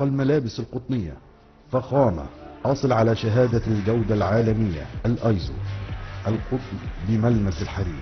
الملابس القطنية فخامة حاصل على شهادة الجودة العالمية الايزو القطن بملمس الحرير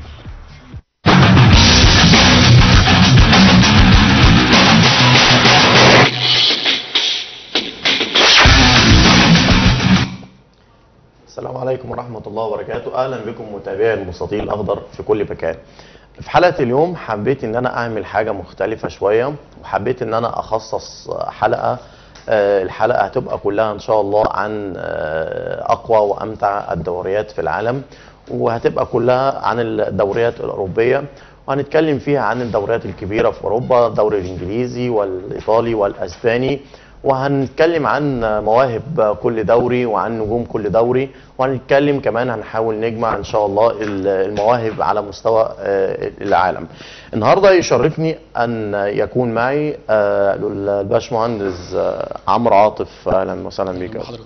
السلام عليكم ورحمة الله وبركاته أهلا بكم متابعي المستطيل الأخضر في كل مكان في حلقة اليوم حبيت إن أنا أعمل حاجة مختلفة شوية وحبيت إن أنا أخصص حلقة آه، الحلقة هتبقى كلها إن شاء الله عن آه، أقوى وأمتع الدوريات في العالم وهتبقى كلها عن الدوريات الأوروبية وهنتكلم فيها عن الدوريات الكبيرة في أوروبا الدوري الإنجليزي والإيطالي والأسباني وهنتكلم عن مواهب كل دوري وعن نجوم كل دوري وهنتكلم كمان هنحاول نجمع ان شاء الله المواهب على مستوى آه، العالم النهارده يشرفني ان يكون معي آه، الباشمهندس آه، عمرو عاطف اهلا وسهلا بك حضرتك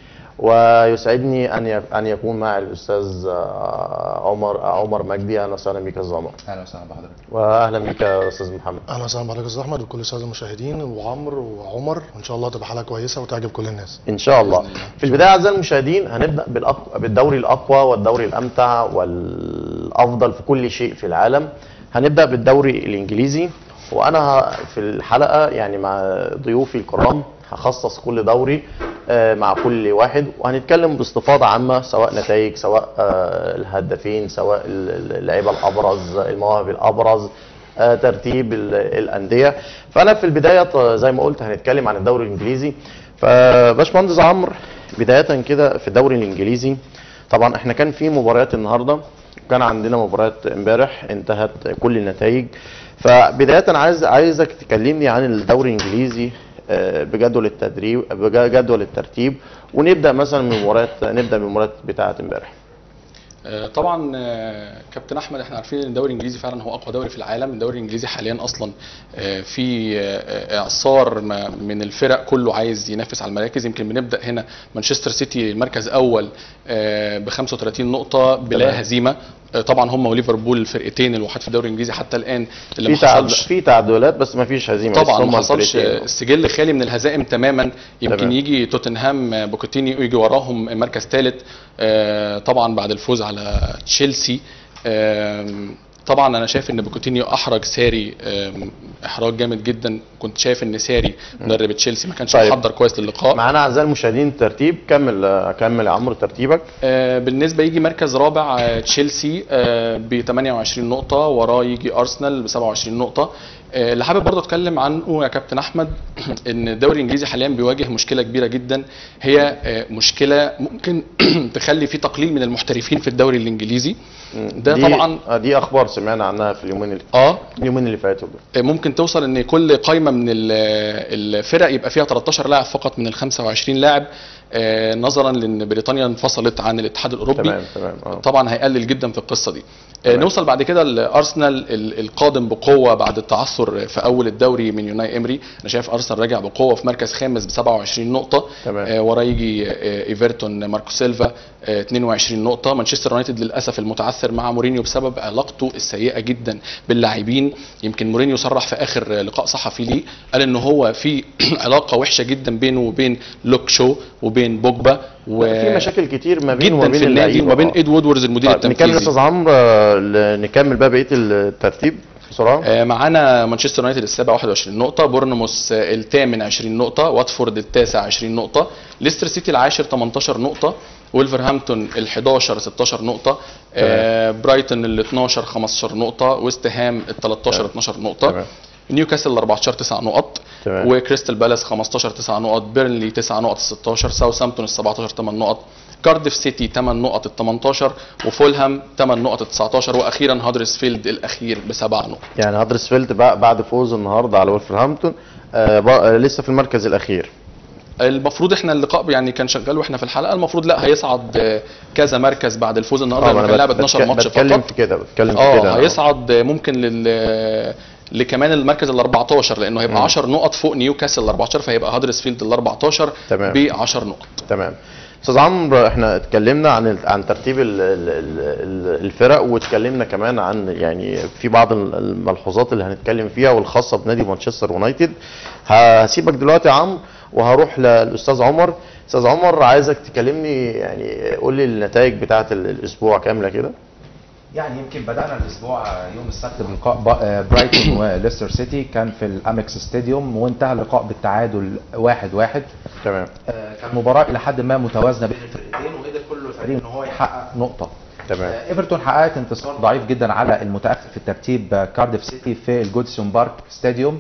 ويسعدني ان ي- ان يكون معي الاستاذ آه، عمر عمر مجدي اهلا وسهلا بك يا أستاذ عمر اهلا وسهلا بحضرتك واهلا بك يا استاذ محمد اهلا وسهلا بحضرتك يا استاذ احمد وكل الساده المشاهدين وعمرو وعمر وان شاء الله تبقى حلقه كويسه وتعجب كل الناس ان شاء الله في البدايه اعزائي المشاهدين هنبدا بالأق... بالدوري الاقوى والدوري الامتع والافضل في كل شيء في العالم هنبدا بالدوري الانجليزي وانا ه- في الحلقه يعني مع ضيوفي الكرام هخصص كل دوري آه، مع كل واحد وهنتكلم باستفاضه عامه سواء نتائج سواء آه، الهدافين سواء ال- ال- اللعيبه الابرز المواهب الابرز آه، ترتيب ال- الانديه فانا في البدايه ط- زي ما قلت هنتكلم عن الدوري الانجليزي فباشمهندس عمرو بدايه كده في الدوري الانجليزي طبعا احنا كان في مباريات النهارده كان عندنا مباريات امبارح انتهت كل النتائج فبدايه عايز عايزك تكلمني عن الدوري الانجليزي آه، بجدول التدريب بجدول الترتيب ونبدا مثلا من المباريات نبدا من المباريات بتاعه امبارح آه، طبعا آه، كابتن احمد احنا عارفين ان الدوري الانجليزي فعلا هو اقوى دوري في العالم الدوري الانجليزي حاليا اصلا آه، في آه، اعصار ما- من الفرق كله عايز ينافس على المراكز يمكن بنبدا هنا مانشستر سيتي المركز اول ب 35 نقطه بلا تمام. هزيمه آه، طبعا هم وليفربول الفرقتين الوحيد في الدوري الانجليزي حتى الان اللي في ما تعد... حصلش في تعادلات بس ما فيش هزيمه بس طبعا هما ما حصلش الفرقتين. السجل خالي من الهزائم تماما يمكن تمام. يجي توتنهام بوكوتينيو يجي وراهم مركز ثالث طبعا بعد الفوز على تشيلسي آم، طبعا انا شايف ان بوكوتينيو احرج ساري آم، احراج جامد جدا كنت شايف ان ساري مدرب تشيلسي ما كانش طيب. محضر كويس للقاء معانا اعزائي المشاهدين الترتيب كمل آه، كمل يا عمرو ترتيبك آه، بالنسبه يجي مركز رابع آه، تشيلسي ب 28 نقطه وراه يجي ارسنال ب 27 نقطه آه، اللي حابب برضه اتكلم عنه يا كابتن احمد ان الدوري الانجليزي حاليا بيواجه مشكله كبيره جدا هي آه، مشكله ممكن تخلي في تقليل من المحترفين في الدوري الانجليزي ده دي طبعا آه، دي اخبار سمعنا عنها في اليومين اللي اه اليومين اللي فاتوا دول. ممكن توصل ان كل قائمه من ال- الفرق يبقى فيها 13 لاعب فقط من ال 25 لاعب آه، نظرا لان بريطانيا انفصلت عن الاتحاد الاوروبي تمام تمام اه طبعا هيقلل جدا في القصه دي آه، تمام. نوصل بعد كده لارسنال ال- القادم بقوه بعد التعثر في اول الدوري من يوناي امري انا شايف ارسنال راجع بقوه في مركز خامس ب 27 نقطه تمام. آه، وراه يجي آه، ايفرتون ماركو سيلفا آه، 22 نقطه مانشستر يونايتد للاسف المتعثر مع مورينيو بسبب علاقته السيئه جدا باللاعبين يمكن مورينيو صرح في اخر لقاء صحفي ليه قال ان هو في علاقه وحشه جدا بينه وبين لوك شو وبين بوجبا و... في مشاكل كتير ما بين وما جدا بين في النادي اللعيبة. وما بين آه. اد وودوردز المدير طيب نكمل يا التنفيذي استاذ عمرو آه، ل- نكمل بقى بقيه الترتيب بسرعه آه، معانا مانشستر يونايتد السابع 21 نقطة، بورنموث آه، الثامن 20 نقطة، واتفورد التاسع 20 نقطة، ليستر سيتي العاشر 18 نقطة، ولفرهامبتون ال 11 16 نقطة، آه، برايتون ال 12 15 نقطة، ويست هام ال 13 تمام. 12 نقطة، تمام. نيوكاسل ال 14 9 نقط تمام. وكريستال بالاس 15 9 نقط بيرنلي 9 نقط ال 16 ساوثهامبتون ال 17 8 نقط كارديف سيتي 8 نقط ال 18 وفولهام 8 نقط ال 19 واخيرا هادرسفيلد الاخير بسبع نقط يعني هدرسفيلد بع- بعد فوز النهارده على ولفرهامبتون آه، بق- آه، لسه في المركز الاخير المفروض احنا اللقاء يعني كان شغال واحنا في الحلقه المفروض لا هيصعد آه، كذا مركز بعد الفوز النهارده ما لما أنا كان لعب بت- 12 بتك- ماتش بتكلم فقط في كده بتكلم في كده اه أنا. هيصعد آه، ممكن لل لكمان المركز ال 14 لانه هيبقى 10 نقط فوق نيوكاسل ال 14 فهيبقى هادرسفيلد ال 14 تمام. ب 10 نقط تمام استاذ عمرو احنا اتكلمنا عن ال- عن ترتيب ال- ال- ال- الفرق واتكلمنا كمان عن يعني في بعض ال- الملحوظات اللي هنتكلم فيها والخاصه بنادي مانشستر يونايتد ه- هسيبك دلوقتي يا عمرو وهروح للاستاذ عمر استاذ عمر عايزك تكلمني يعني قول لي النتائج بتاعه ال- الاسبوع كامله كده يعني يمكن بدأنا الأسبوع يوم السبت بلقاء با- آه، برايتون وليستر سيتي كان في الأمكس ستاديوم وانتهى اللقاء بالتعادل واحد واحد تمام آه، كان مباراة إلى حد ما متوازنة بين الفريقين وقدر كل فريق إن هو يحقق نقطة تمام. آه، ايفرتون حققت انتصار ضعيف جدا على المتأخر في الترتيب آه، كارديف سيتي في الجودسون بارك ستاديوم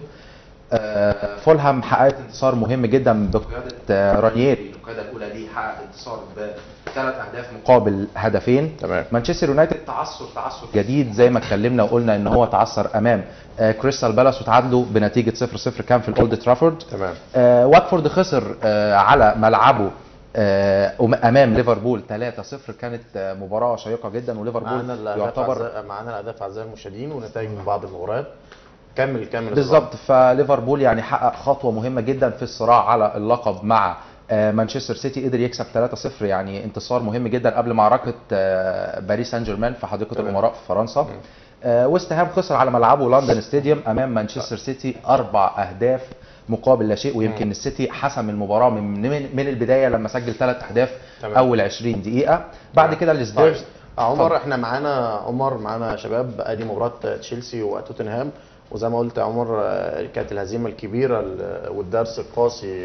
آه، فولهام حققت انتصار مهم جدا بقيادة آه، رانييري القيادة الأولى دي حقق انتصار بثلاث أهداف مقابل هدفين تمام. مانشستر يونايتد تعثر تعثر جديد زي ما اتكلمنا وقلنا ان هو تعثر امام آه، كريستال بالاس وتعادلوا بنتيجه 0-0 كان في الاولد ترافورد تمام. آه، واتفورد خسر آه، على ملعبه آه، أم- امام ليفربول 3-0 كانت آه، مباراه شيقه جدا وليفربول معانا الاهداف يعتبر أعزائي- معانا الاهداف اعزائي المشاهدين ونتائج من بعض المباريات كمل كمل بالظبط فليفربول يعني حقق خطوه مهمه جدا في الصراع على اللقب مع آه، مانشستر سيتي قدر يكسب 3-0 يعني انتصار مهم جدا قبل معركه آه، باريس سان جيرمان في حديقه تمام. الامراء في فرنسا آه، ويست هام خسر على ملعبه لندن ستاديوم امام مانشستر سيتي اربع اهداف مقابل لا شيء ويمكن السيتي حسم المباراه من من, من البدايه لما سجل ثلاث اهداف تمام. اول 20 دقيقه بعد كده طيب السبيرز عمر احنا معانا عمر معانا شباب ادي مباراه تشيلسي وتوتنهام وزي ما قلت يا عمر آه، كانت الهزيمه الكبيره ال- والدرس القاسي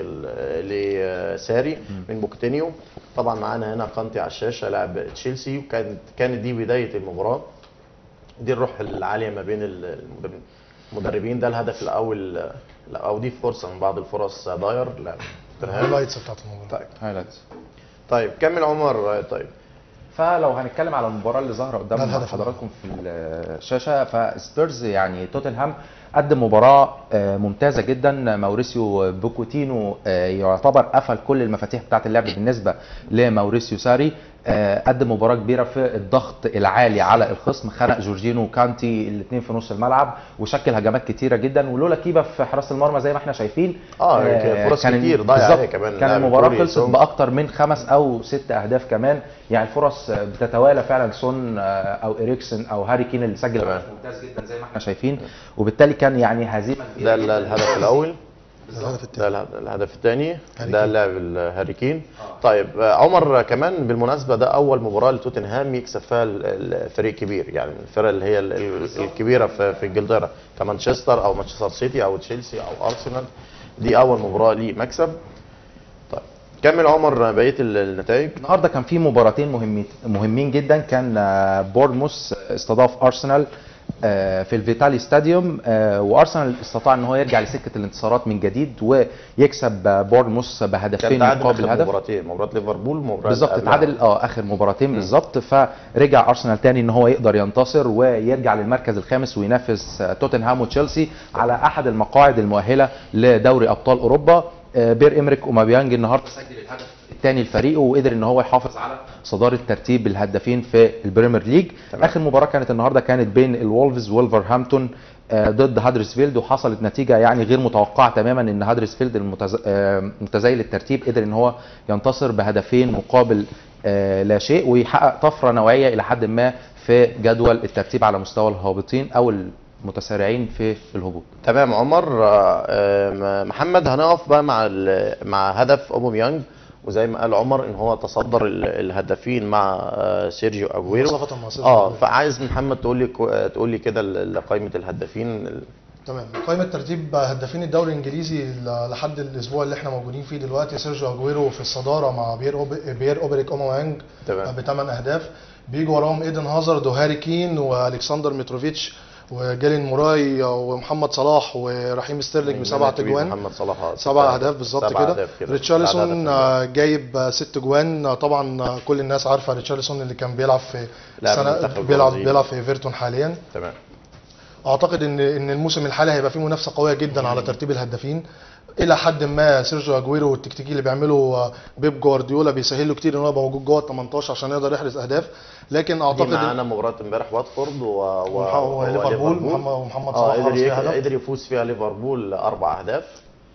ال- لساري من بوكتينيو طبعا معانا هنا كانتي على الشاشه لاعب تشيلسي وكانت كانت دي بدايه المباراه دي الروح العاليه ما بين ال- المدربين ده الهدف الاول لا، او دي فرصه من بعض الفرص داير لا توتنهام الهايلايتس بتاعت المباراه طيب هايلايتس طيب كمل عمر آه، طيب فلو هنتكلم على المباراه اللي ظاهره ده قدام الهدف حضراتكم في الشاشه فسبيرز يعني توتنهام قدم مباراه آه، ممتازه جدا ماوريسيو بوكوتينو آه، يعتبر قفل كل المفاتيح بتاعه اللعب بالنسبه لماوريسيو ساري آه، قدم مباراه كبيره في الضغط العالي على الخصم خنق جورجينو وكانتي الاثنين في نص الملعب وشكل هجمات كتيره جدا ولولا كيبا في حراسه المرمى زي ما احنا شايفين آه، كان فرص كان- كتير ضايعة بالظبط، هي كمان. كان لاعب المباراه كوري خلصت سونج. باكتر من خمس او ست اهداف كمان يعني الفرص بتتوالى فعلا سون آه، او اريكسن او هاري كين اللي سجل تمام. هدف ممتاز جدا زي ما احنا شايفين وبالتالي كان يعني هزيمه كبيرة ده ال- جداً. الهدف الاول الهدف ده الثاني الهدف- الهدف الثاني هاري ده كين. اللاعب الهاري كين طيب آه، عمر كمان بالمناسبه ده اول مباراه لتوتنهام يكسب فيها ال- ال- فريق كبير يعني من الفرق اللي هي ال- ال- الكبيره في في انجلترا كمانشستر او مانشستر سيتي او تشيلسي او ارسنال دي اول مباراه ليه مكسب طيب كمل عمر بقيه ال- النتائج النهارده كان في مباراتين مهمين مهمين جدا كان آه، بورنموث استضاف ارسنال آه، في الفيتالي ستاديوم آه، وارسنال استطاع ان هو يرجع لسكه الانتصارات من جديد ويكسب آه، بورنموث كان بهدفين تعادل مقابل آخر هدف مباراتين مباراه ليفربول ومباراه بالظبط قبلها. اتعادل اه اخر مباراتين بالظبط فرجع ارسنال تاني ان هو يقدر ينتصر ويرجع للمركز الخامس وينافس آه، توتنهام وتشيلسي على احد المقاعد المؤهله لدوري ابطال اوروبا آه، بير امريك اومابيانج النهارده سجل الهدف الثاني لفريقه وقدر ان هو يحافظ على صداره ترتيب الهدافين في البريمير ليج تمام. اخر مباراه كانت النهارده كانت بين الولفز وولفرهامبتون آه، ضد هادرسفيلد وحصلت نتيجه يعني غير متوقعه تماما ان هادرسفيلد المتز... آه، متزايل الترتيب قدر ان هو ينتصر بهدفين مقابل آه، لا شيء ويحقق طفره نوعيه الى حد ما في جدول الترتيب على مستوى الهابطين او المتسارعين في الهبوط تمام عمر آه، آه، محمد هنقف بقى مع ال- مع هدف اوباميانج وزي ما قال عمر ان هو تصدر ال- الهدافين مع آه، سيرجيو اجويرو مسافة مع سيرجيو اه أجويرو. فعايز محمد تقول لي كو- آه، تقول لي كده ال- قائمه الهدافين ال- تمام قائمة ترتيب هدافين الدوري الانجليزي ل- لحد الاسبوع اللي احنا موجودين فيه دلوقتي سيرجيو اجويرو في الصدارة مع بير أوب... بير اوبريك اوموانج تمام. بثمان اهداف بيجي وراهم ايدن هازارد وهاري كين والكسندر متروفيتش وجالين موراي ومحمد صلاح ورحيم ستيرلينج بسبعة كبير اجوان محمد صلاح آه، سبع ستة- اهداف بالظبط سبع كده أهداف بعد ريتشارلسون هدف آه، جايب آه، ست جوان آه، طبعا آه، كل الناس عارفه ريتشارلسون اللي كان بيلعب في لاعب السنه المنتخب بيلعب البرازيلي. بيلعب في ايفرتون حاليا تمام اعتقد ان ان الموسم الحالي هيبقى فيه منافسه قويه جدا على ترتيب الهدافين الى حد ما سيرجيو اجويرو والتكتيكي اللي بيعمله آه، بيب جوارديولا بيسهل له كتير ان هو يبقى موجود جوه ال 18 عشان يقدر يحرز اهداف لكن دي اعتقد معانا مباراه امبارح واتفورد و... و... ومح- وليفربول محمد ومحمد اه صلاح قدر حرز فيها يك- هدف. قدر يفوز فيها ليفربول اربع اهداف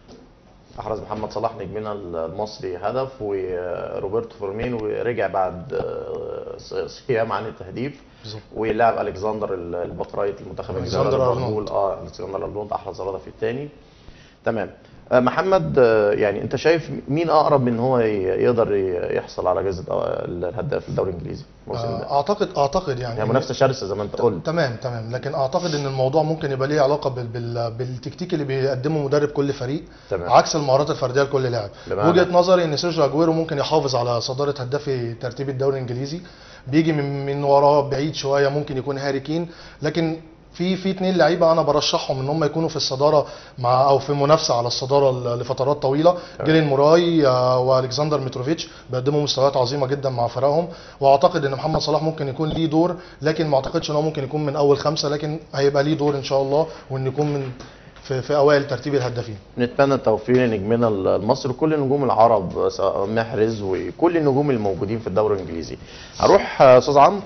احرز محمد صلاح نجمنا المصري هدف وروبرتو فيرمينو رجع بعد آه، ص- صيام عن التهديف بالظبط. ولعب الكسندر البقرايط المنتخب الجزائري ألكسندر ليفربول اه الكسندر ارنولد احرز الهدف الثاني تمام آه، محمد آه، يعني انت شايف مين اقرب من هو ي- يقدر ي- يحصل على جائزه آه، الهداف الدوري الانجليزي الموسم ده اعتقد اعتقد يعني يعني منافسه شرسه زي ما انت قلت تمام تمام لكن اعتقد ان الموضوع ممكن يبقى ليه علاقه بال... بال... بالتكتيك اللي بيقدمه مدرب كل فريق تمام. عكس المهارات الفرديه لكل لاعب بمعنى؟ وجهه نظري ان سيرجيو اجويرو ممكن يحافظ على صداره هدافي ترتيب الدوري الانجليزي بيجي من من وراه بعيد شويه ممكن يكون هاري كين لكن في في اثنين لعيبه انا برشحهم ان هم يكونوا في الصداره مع او في منافسه على الصداره ل- لفترات طويله جيلين موراي آه، والكسندر متروفيتش بيقدموا مستويات عظيمه جدا مع فرقهم واعتقد ان محمد صلاح ممكن يكون ليه دور لكن ما اعتقدش ان هو ممكن يكون من اول خمسه لكن هيبقى ليه دور ان شاء الله وان يكون من في, في اوائل ترتيب الهدافين نتمنى التوفيق لنجمنا المصري وكل نجوم العرب سواء محرز وكل النجوم الموجودين في الدوري الانجليزي هروح آه، استاذ عمرو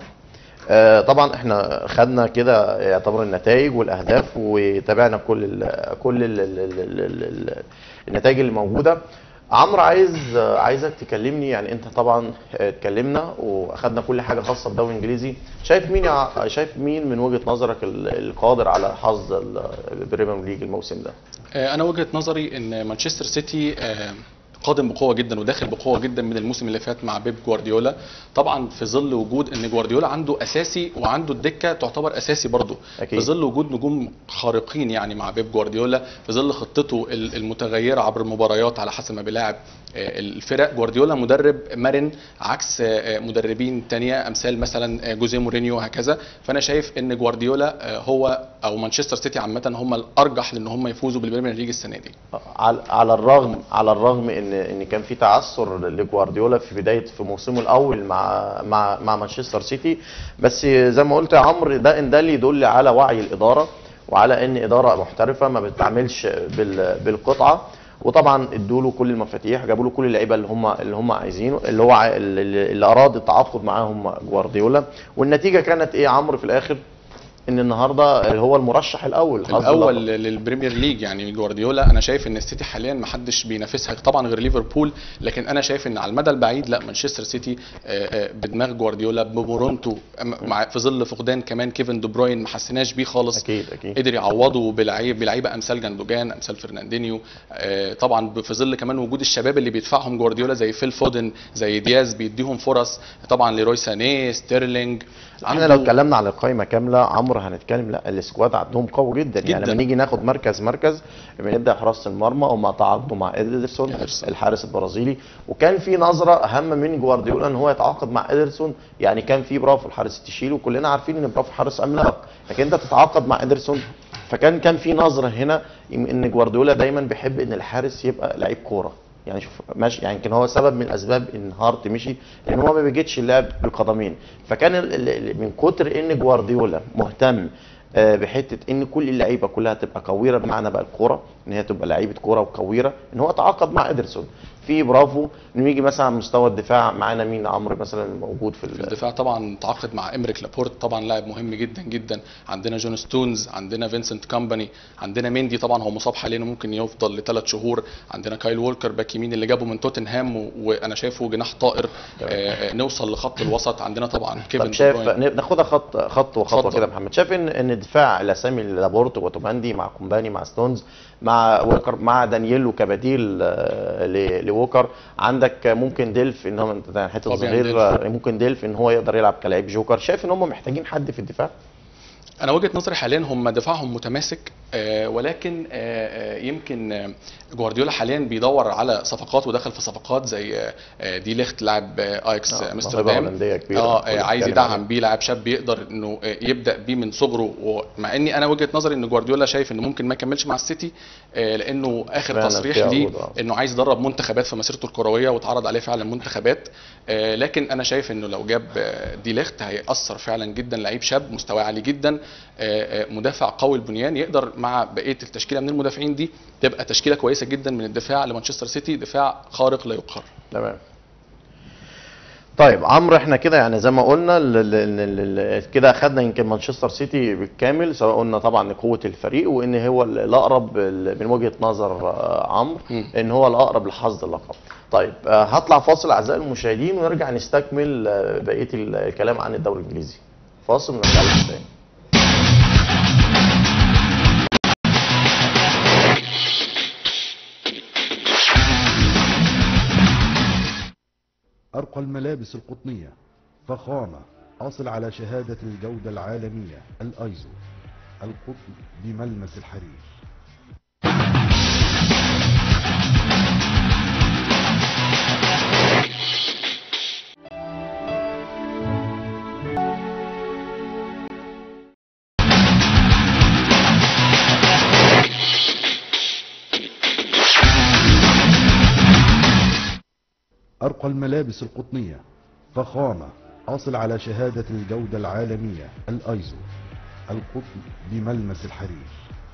آه، طبعا احنا خدنا كده يعتبر النتائج والاهداف وتابعنا كل ال كل ال ال ال ال ال النتائج اللي موجوده عمرو عايز آه، عايزك تكلمني يعني انت طبعا آه، اتكلمنا واخدنا كل حاجه خاصه بالدوري الانجليزي شايف مين يع- شايف مين من وجهه نظرك ال- القادر على حظ ال- البريمير ليج الموسم ده آه، انا وجهه نظري ان مانشستر سيتي آه، قادم بقوه جدا وداخل بقوه جدا من الموسم اللي فات مع بيب جوارديولا طبعا في ظل وجود ان جوارديولا عنده اساسي وعنده الدكه تعتبر اساسي برضه أكيد. في ظل وجود نجوم خارقين يعني مع بيب جوارديولا في ظل خطته ال- المتغيره عبر المباريات على حسب ما بيلاعب آه، الفرق جوارديولا مدرب مرن عكس آه، مدربين تانية امثال مثلا آه، جوزيه مورينيو وهكذا فانا شايف ان جوارديولا آه، هو او مانشستر سيتي عامه هم الارجح لان هم يفوزوا بالبريمير ليج السنه دي على على الرغم على الرغم ان ان كان في تعثر لجوارديولا في بدايه في موسمه الاول مع مع مع مانشستر سيتي بس زي ما قلت يا عمرو ده ان ده اللي يدل على وعي الاداره وعلى ان اداره محترفه ما بتتعاملش بال بالقطعه وطبعا ادوا له كل المفاتيح جابوا له كل اللعيبه اللي هم اللي هم عايزينه اللي هو ع- اللي, اللي اراد التعاقد معاهم جوارديولا والنتيجه كانت ايه يا عمرو في الاخر ان النهارده هو المرشح الاول حظ الاول اللقب. للبريمير ليج يعني جوارديولا انا شايف ان السيتي حاليا ما حدش بينافسها طبعا غير ليفربول لكن انا شايف ان على المدى البعيد لا مانشستر سيتي آه، آه، بدماغ جوارديولا بمورونتو أم- مع في ظل فقدان كمان كيفن دي بروين ما حسيناش بيه خالص اكيد اكيد قدر يعوضه بلعيب بلعيبه امثال جندوجان امثال فرناندينيو آه، طبعا ب- في ظل كمان وجود الشباب اللي بيدفعهم جوارديولا زي فيل فودن زي دياز بيديهم فرص طبعا ليروي سانيه ستيرلينج احنا لو اتكلمنا على القائمه كامله عمرو هنتكلم لا السكواد عندهم قوي جدا, يعني جداً. لما نيجي ناخد مركز مركز بنبدا حراسه المرمى ومع تعاقده مع ادرسون إدرسون. الحارس البرازيلي وكان في نظره اهم من جوارديولا ان هو يتعاقد مع ادرسون يعني كان في برافو الحارس تشيله وكلنا عارفين ان برافو حارس عملاق لكن انت تتعاقد مع ادرسون فكان كان في نظره هنا ان جوارديولا دايما بيحب ان الحارس يبقى لعيب كوره يعني شوف ماشي يعني يمكن هو سبب من اسباب ان هارت مشي لان هو ما بيجيتش اللعب بالقدمين فكان ال- ال- ال- من كتر ان جوارديولا مهتم آه، بحته ان كل اللعيبه كلها تبقى كويره بمعنى بقى الكوره ان هي تبقى لعيبه كوره وكويره ان هو تعاقد مع ادرسون في برافو انه يجي مثلا على مستوى الدفاع معانا مين عمرو مثلا موجود في في ال- الدفاع طبعا تعاقد مع امريك لابورت طبعا لاعب مهم جدا جدا عندنا جون ستونز عندنا فينسنت كامباني عندنا ميندي طبعا هو مصاب حاليا وممكن يفضل لثلاث شهور عندنا كايل وولكر باك يمين اللي جابه من توتنهام و- وانا شايفه جناح طائر آه، آه، نوصل لخط الوسط عندنا طبعا كيفن طب شايف دي بروين. ن- ناخدها خط خطوه خطوه اتفضل. كده يا محمد شايف ان ان دفاع الاسامي لابورت وتوماندي مع كومباني مع ستونز مع ووكر مع دانييلو كبديل آه، ل- لووكر عندك ممكن ديلف ان هو انت حته فابيان صغير ديلف. آه، ممكن ديلف ان هو يقدر يلعب كلاعب جوكر شايف ان هم محتاجين حد في الدفاع انا وجهه نظري حاليا هم دفاعهم متماسك آه، ولكن آه، آه، يمكن آه، جوارديولا حاليا بيدور على صفقات ودخل في صفقات زي آه، آه، دي ليخت لاعب آه، اياكس آه، آه، موهبة امستردام هولندية كبيرة. اه كل آه، عايز بيتكلم يدعم عليها. بيه لاعب شاب يقدر انه آه، يبدا بيه من صغره ومع اني انا وجهه نظري ان جوارديولا شايف انه ممكن ما يكملش مع السيتي آه، لانه اخر فعلاً تصريح في ليه عروض، آه. انه عايز يدرب منتخبات في مسيرته الكرويه واتعرض عليه فعلا منتخبات آه، لكن انا شايف انه لو جاب آه، دي ليخت هيأثر فعلا جدا لعيب شاب مستواه عالي جدا آه، آه، مدافع قوي البنيان يقدر مع بقيه التشكيله من المدافعين دي تبقى تشكيله كويسه جدا من الدفاع لمانشستر سيتي دفاع خارق لا يقهر تمام طيب عمرو احنا كده يعني زي ما قلنا ال- ال- ال- ال- كده اخدنا يمكن مانشستر سيتي بالكامل سواء قلنا طبعا قوه الفريق وان هو ال- الاقرب ال- من وجهه نظر آه، عمرو مم. ان هو الاقرب لحظ اللقب طيب آه، هطلع فاصل اعزائي المشاهدين ونرجع نستكمل آه، بقيه ال- الكلام عن الدوري الانجليزي فاصل ونرجع لكم تاني أرقى الملابس القطنية فخامة حاصل على شهادة الجودة العالمية الأيزو القطن بملمس الحرير أرقى الملابس القطنية فخامة حاصل على شهادة الجودة العالمية الأيزو القطن بملمس الحرير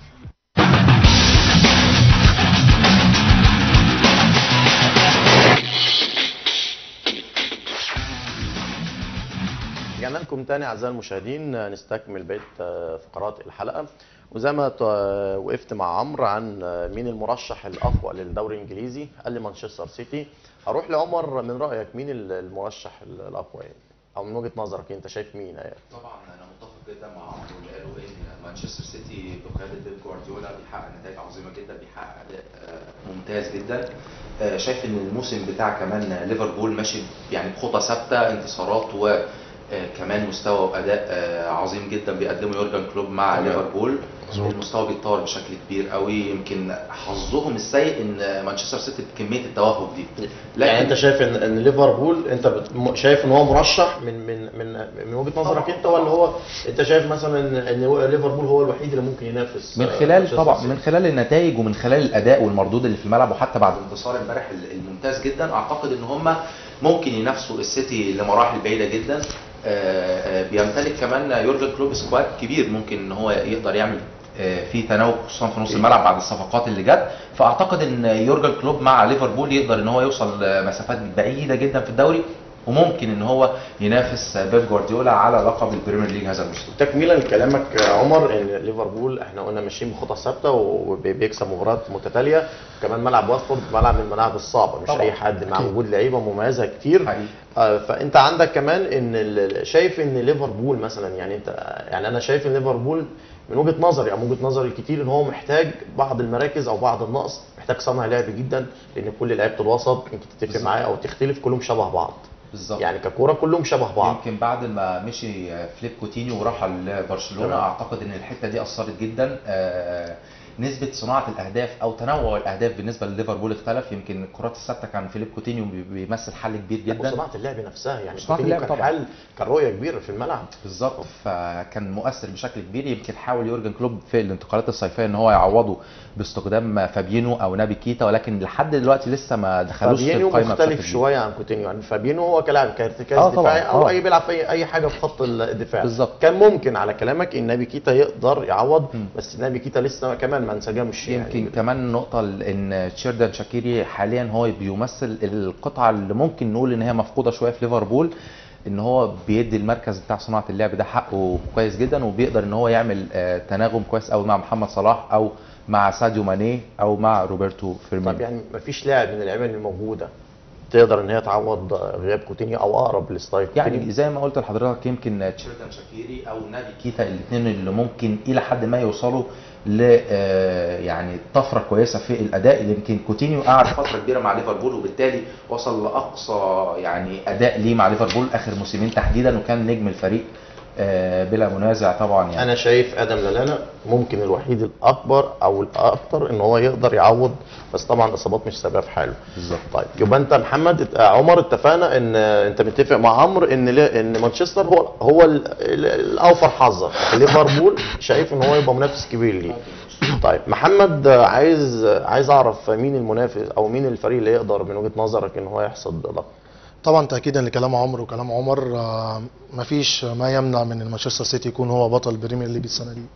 رجعنا لكم تاني اعزائي المشاهدين نستكمل بقيه آه، فقرات الحلقه وزي ما ت- آه، وقفت مع عمرو عن آه، مين المرشح الاقوى للدوري الانجليزي قال لي مانشستر سيتي هروح لعمر من رايك مين ال- المرشح الاقوى يعني او من وجهه نظرك انت شايف مين يعني طبعا انا متفق جدا مع عمرو اللي قالوا ان مانشستر سيتي بقياده بيب جوارديولا بيحقق نتائج عظيمه جدا بيحقق اداء آه، ممتاز جدا آه، شايف ان الموسم بتاع كمان ليفربول ماشي يعني بخطى ثابته انتصارات و آه، كمان مستوى واداء آه، عظيم جدا بيقدمه يورجن كلوب مع تمام. ليفربول مظبوط. المستوى بيتطور بشكل كبير قوي يمكن حظهم السيء ان مانشستر سيتي بكميه التوهج دي يعني انت شايف ان ان ليفربول انت بت- م- شايف ان هو مرشح من من من من وجهه نظرك طبعاً. انت ولا هو انت شايف مثلا ان ان ليفربول هو الوحيد اللي ممكن ينافس من آه، خلال مانشستر طبعا سيتي؟ من خلال النتائج ومن خلال الاداء والمردود اللي في الملعب وحتى بعد انتصار امبارح الممتاز جدا اعتقد ان هم ممكن ينافسوا السيتي لمراحل بعيده جدا آه، آه، بيمتلك كمان يورجن كلوب سكواد كبير ممكن ان هو يقدر يعمل آه، في تناوب خصوصا في نص الملعب بعد الصفقات اللي جت فاعتقد ان يورجن كلوب مع ليفربول يقدر ان هو يوصل آه، مسافات بعيده جدا في الدوري وممكن ان هو ينافس بيب جوارديولا على لقب البريمير ليج هذا الموسم تكميلا لكلامك يا عمر ان ليفربول احنا قلنا ماشيين بخطى ثابته وبيكسب مباريات متتاليه كمان ملعب واتفورد ملعب من الملاعب الصعبه مش طبعاً. اي حد مع أكيد. وجود لعيبه مميزه كتير حقيقي. آه، فانت عندك كمان ان ال- شايف ان ليفربول مثلا يعني انت يعني انا شايف ان ليفربول من وجهه نظري او من وجهه نظري الكتير ان هو محتاج بعض المراكز او بعض النقص محتاج صانع لعب جدا لان كل لعيبه الوسط انت تتفق بالظبط. معايا او تختلف كلهم شبه بعض بالظبط يعني ككوره كلهم شبه بعض يمكن بعد ما مشي فليب كوتينيو وراح لبرشلونه تمام. اعتقد ان الحته دي اثرت جدا آه، نسبه صناعه الاهداف او تنوع الاهداف بالنسبه لليفربول اختلف يمكن الكرات الثابته كان فيليب كوتينيو بي- بيمثل حل كبير جدا وصناعه اللعب نفسها يعني صناعة كوتينيو اللعب كان طبعاً. حل كان رؤيه كبيره في الملعب بالظبط فكان مؤثر بشكل كبير يمكن حاول يورجن كلوب في الانتقالات الصيفيه ان هو يعوضه باستخدام فابينو او نابي كيتا ولكن لحد دلوقتي لسه ما دخلوش في فابينو القائمه مختلف بشكل كبير. شويه عن كوتينيو يعني فابينو هو كلاعب كارتكاز آه طبعاً، دفاعي او آه. اي بيلعب في اي اي حاجه في خط الدفاع بالظبط. كان ممكن على كلامك ان نبي كيتا يقدر يعوض مم. بس نبي كيتا لسه كمان ما انسجمش يمكن يعني كمان نقطة ان تشيردان شاكيري حاليا هو بيمثل القطعة اللي ممكن نقول ان هي مفقودة شوية في ليفربول ان هو بيدي المركز بتاع صناعة اللعب ده حقه كويس جدا وبيقدر ان هو يعمل آه، تناغم كويس قوي مع محمد صلاح او مع ساديو ماني او مع روبرتو طب فيرمينو يعني ما فيش لاعب من اللعيبه اللي موجوده تقدر ان هي تعوض غياب كوتينيو او اقرب لستايل يعني كوتينيو زي ما قلت لحضرتك يمكن تشيردان شاكيري او نابي كيتا الاثنين اللي ممكن الى حد ما يوصلوا ل آه، يعني طفره كويسه في الاداء اللي يمكن كوتينيو قعد فتره كبيره مع ليفربول وبالتالي وصل لاقصى يعني اداء ليه مع ليفربول اخر موسمين تحديدا وكان نجم الفريق آه، بلا منازع طبعا يعني انا شايف ادم للانا ممكن الوحيد الاكبر او الاكتر ان هو يقدر يعوض بس طبعا الاصابات مش سبب في حاله بالظبط طيب يبقى انت محمد ات- عمر اتفقنا ان انت متفق مع عمرو ان لي- ان مانشستر هو هو ال- ال- الاوفر حظا ليفربول شايف ان هو يبقى منافس كبير ليه طيب محمد عايز عايز اعرف مين المنافس او مين الفريق اللي يقدر من وجهه نظرك ان هو يحصد لقب طبعا تاكيدا لكلام عمرو وكلام عمر آه، مفيش ما يمنع من ان مانشستر سيتي يكون هو بطل البريمير ليج السنه دي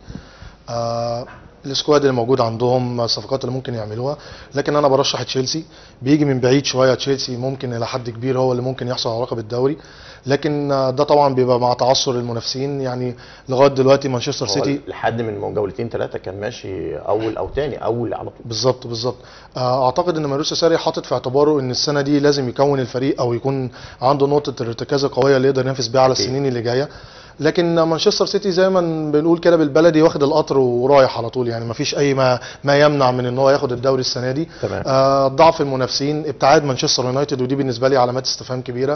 آه، السكواد اللي موجود عندهم الصفقات اللي ممكن يعملوها لكن انا برشح تشيلسي بيجي من بعيد شويه تشيلسي ممكن الى حد كبير هو اللي ممكن يحصل على لقب الدوري لكن آه، ده طبعا بيبقى مع تعثر المنافسين يعني لغايه دلوقتي مانشستر هو سيتي لحد من جولتين ثلاثه كان ماشي اول او ثاني اول على طول بالظبط بالظبط آه، اعتقد ان ماريوسيو ساري حاطط في اعتباره ان السنه دي لازم يكون الفريق او يكون عنده نقطه الارتكاز القويه اللي يقدر ينافس بيها على أكيد. السنين اللي جايه لكن مانشستر سيتي زي ما بنقول كده بالبلدي واخد القطر ورايح على طول يعني ما فيش اي ما ما يمنع من ان هو ياخد الدوري السنه دي تمام. آه ضعف المنافسين ابتعاد مانشستر يونايتد ودي بالنسبه لي علامات استفهام كبيره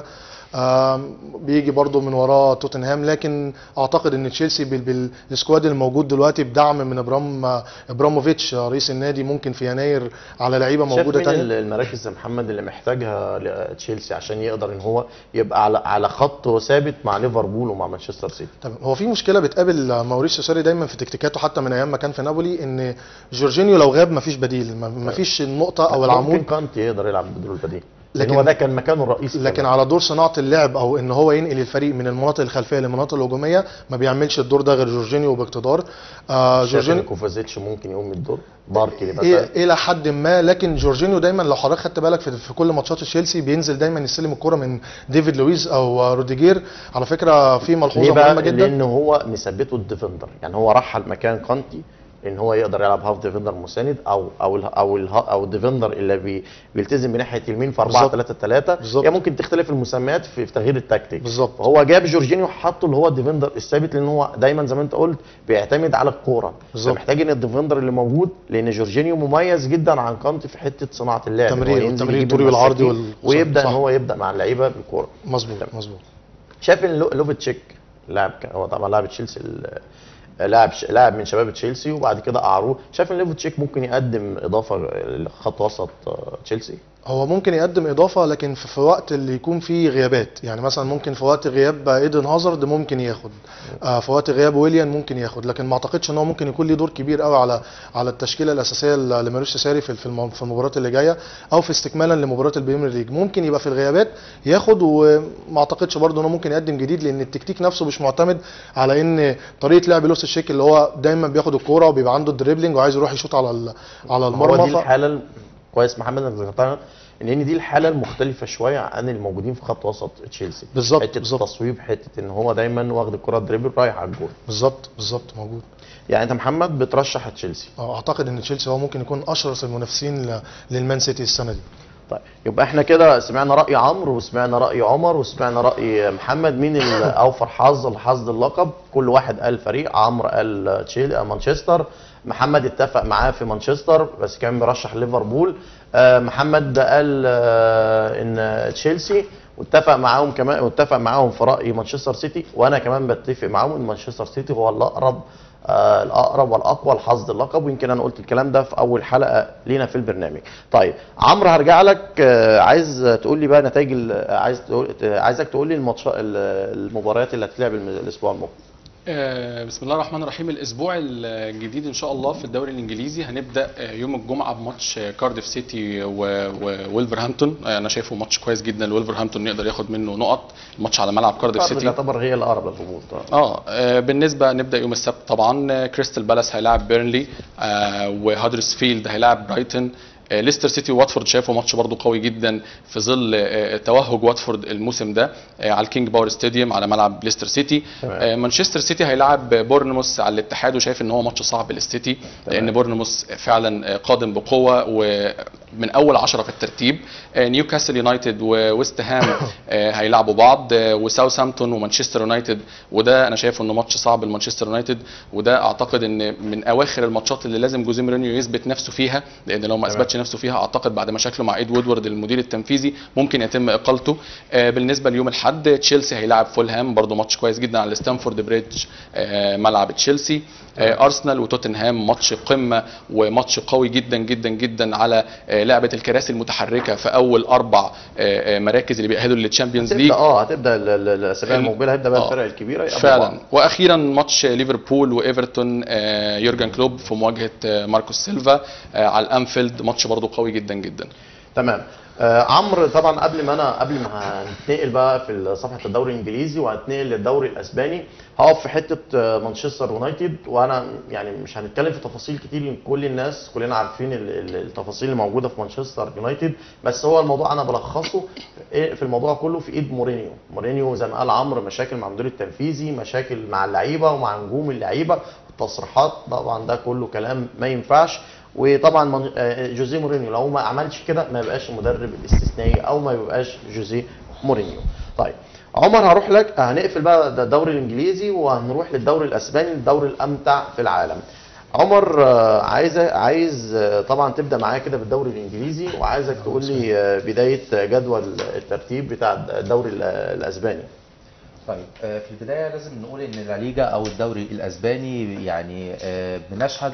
آه بيجي برضو من وراه توتنهام لكن اعتقد ان تشيلسي بال- بال- بالسكواد اللي موجود دلوقتي بدعم من ابرام ابراموفيتش رئيس النادي ممكن في يناير على لعيبه شايف موجوده مين تانية ال- المراكز يا محمد اللي محتاجها ل- تشيلسي عشان يقدر ان هو يبقى على على خط ثابت مع ليفربول ومع مانشستر سيتي تمام هو في مشكله بتقابل ماوريسيو ساري دايما في تكتيكاته حتى من ايام ما كان في نابولي ان جورجينيو لو غاب مفيش بديل ما- مفيش النقطه او ممكن العمود كانتي يقدر يلعب بدون البديل لكن لكن- هو ده كان مكانه الرئيسي لكن كمان. على دور صناعه اللعب او ان هو ينقل الفريق من المناطق الخلفيه للمناطق الهجوميه ما بيعملش الدور ده غير جورجينيو باقتدار آه شايف ان جورجينيو كوفازيتش ممكن يقوم من الدور باركي يبقى إيه تالت. الى حد ما لكن جورجينيو دايما لو حضرتك خدت بالك في, في كل ماتشات تشيلسي بينزل دايما يستلم الكره من ديفيد لويز او روديجير على فكره في ليه ملحوظه بقى مهمه جدا لان هو مثبته الديفندر يعني هو رحل مكان كانتي ان هو يقدر يلعب هاف ديفندر مساند او او ال او ال او الديفندر اللي بي بيلتزم بناحيه اليمين في 4 بالظبط. 3 3 بالظبط. هي ممكن تختلف المسميات في, في تغيير التكتيك بالظبط. هو جاب جورجينيو حطه اللي هو الديفندر الثابت لان هو دايما زي ما انت قلت بيعتمد على الكوره بالظبط. فمحتاج ان الديفندر اللي موجود لان جورجينيو مميز جدا عن كانتي في حته صناعه اللعب إن هو تمرير- ينزل تمرير يجيب الطولي والعرضي المساكين وال- ويبدا صح. ان هو يبدا مع اللعيبه بالكوره مظبوط مظبوط شايف ان لو- لوفيتشيك لاعب كان- هو طبعا لاعب تشيلسي ال- لاعب ش- لاعب من شباب تشيلسي وبعد كده اعاروه شايف ان لوفيتشيك ممكن يقدم اضافه لخط وسط آه، تشيلسي هو ممكن يقدم اضافه لكن في, في وقت اللي يكون فيه غيابات يعني مثلا ممكن في وقت غياب ايدن هازارد ممكن ياخد آه في وقت غياب ويليان ممكن ياخد لكن ما اعتقدش ان هو ممكن يكون ليه دور كبير قوي على على التشكيله الاساسيه ل- لماريوس ساري في في الم- في المباريات اللي جايه او في استكمالا لمباراه البريمير ليج ممكن يبقى في الغيابات ياخد وما اعتقدش برضه ان هو ممكن يقدم جديد لان التكتيك نفسه مش معتمد على ان طريقه لعب لوس الشيك اللي هو دايما بياخد الكوره وبيبقى عنده الدريبلينج وعايز يروح يشوط على ال- على هو المرمى دي ف- الحاله ال- كويس محمد انك ذكرتها لان دي الحاله المختلفه شويه عن الموجودين في خط وسط تشيلسي بالظبط، حته بالظبط. التصويب حته ان هو دايما واخد الكره دريبل رايح على الجول بالظبط بالظبط موجود يعني انت محمد بترشح تشيلسي اعتقد ان تشيلسي هو ممكن يكون اشرس المنافسين ل- للمان سيتي السنه دي طيب يبقى احنا كده سمعنا راي عمرو وسمعنا راي عمر وسمعنا راي محمد مين الاوفر حظ لحظ اللقب كل واحد قال فريق عمرو قال تشيل مانشستر محمد اتفق معاه في مانشستر بس كان بيرشح ليفربول آه، محمد قال آه، ان تشيلسي واتفق معاهم كمان واتفق معاهم في راي مانشستر سيتي وانا كمان بتفق معاهم ان مانشستر سيتي هو الاقرب آه، الاقرب والاقوى لحظ اللقب ويمكن انا قلت الكلام ده في اول حلقه لينا في البرنامج طيب عمرو هرجع لك آه، عايز تقول لي بقى نتائج ال- عايز تقول عايزك تقول لي الماتش المباريات اللي هتلعب الم- الاسبوع المقبل آه، بسم الله الرحمن الرحيم الاسبوع الجديد ان شاء الله في الدوري الانجليزي هنبدا آه، يوم الجمعه بماتش آه، كارديف سيتي و- وولفرهامبتون آه، انا شايفه ماتش كويس جدا لولفرهامبتون يقدر ياخد منه نقط الماتش على ملعب كارديف كارديف سيتي يعتبر هي الاقرب للهبوط اه آه، بالنسبه نبدا يوم السبت طبعا آه، كريستال بالاس هيلاعب بيرنلي آه، وهادرسفيلد هيلاعب برايتون آه، ليستر سيتي وواتفورد شايفه ماتش برضو قوي جدا في ظل آه، توهج واتفورد الموسم ده آه، على الكينج باور ستاديوم على ملعب ليستر سيتي تمام. آه، مانشستر سيتي هيلاعب بورنموث على الاتحاد وشايف ان هو ماتش صعب للسيتي لان بورنموث فعلا آه، قادم بقوه ومن اول عشرة في الترتيب آه، نيوكاسل يونايتد وويست هام آه، هيلعبوا بعض آه، وساوثهامبتون ومانشستر يونايتد وده انا شايف انه ماتش صعب لمانشستر يونايتد وده اعتقد ان من اواخر الماتشات اللي لازم جوزيه مورينيو يثبت نفسه فيها لان لو ما تمام. اثبتش نفسه فيها اعتقد بعد مشاكله مع ايد وودورد المدير التنفيذي ممكن يتم اقالته آه، بالنسبه ليوم الاحد تشيلسي هيلاعب فولهام برضو ماتش كويس جدا على ستانفورد بريدج آه، ملعب تشيلسي آه، ارسنال وتوتنهام ماتش قمه وماتش قوي جدا جدا جدا على آه، لعبه الكراسي المتحركه في اول اربع آه، آه، مراكز اللي بيأهلوا للتشامبيونز ليج هتبدا اه هتبدا ال- ال- الاسابيع الم- المقبله هيبدا بقى آه. الفرق الكبيره يقابلوا فعلا بعض. واخيرا ماتش ليفربول وايفرتون آه، يورجن كلوب في مواجهه آه، ماركوس سيلفا آه، على الانفيلد ماتش برضو قوي جدا جدا تمام آه عمرو طبعا قبل ما انا قبل ما هنتنقل بقى في صفحه الدوري الانجليزي وهنتنقل للدوري الاسباني هقف في حته آه، مانشستر يونايتد وانا يعني مش هنتكلم في تفاصيل كتير لان كل الناس كلنا عارفين ال- ال- التفاصيل اللي موجوده في مانشستر يونايتد بس هو الموضوع انا بلخصه إيه في الموضوع كله في ايد مورينيو مورينيو زي ما قال عمرو مشاكل مع المدير التنفيذي مشاكل مع اللعيبه ومع نجوم اللعيبه التصريحات طبعا ده كله كلام ما ينفعش وطبعا من- آه، جوزيه مورينيو لو ما عملش كده ما يبقاش المدرب الاستثنائي او ما يبقاش جوزيه مورينيو طيب عمر هروح لك هنقفل بقى ده الدوري الانجليزي وهنروح للدوري الاسباني الدوري الامتع في العالم عمر آه، عايز عايز آه، طبعا تبدا معايا كده بالدوري الانجليزي وعايزك تقول لي آه، بدايه جدول الترتيب بتاع الدوري ال- الاسباني طيب آه، في البدايه لازم نقول ان لا ليجا او الدوري الاسباني يعني آه، بنشهد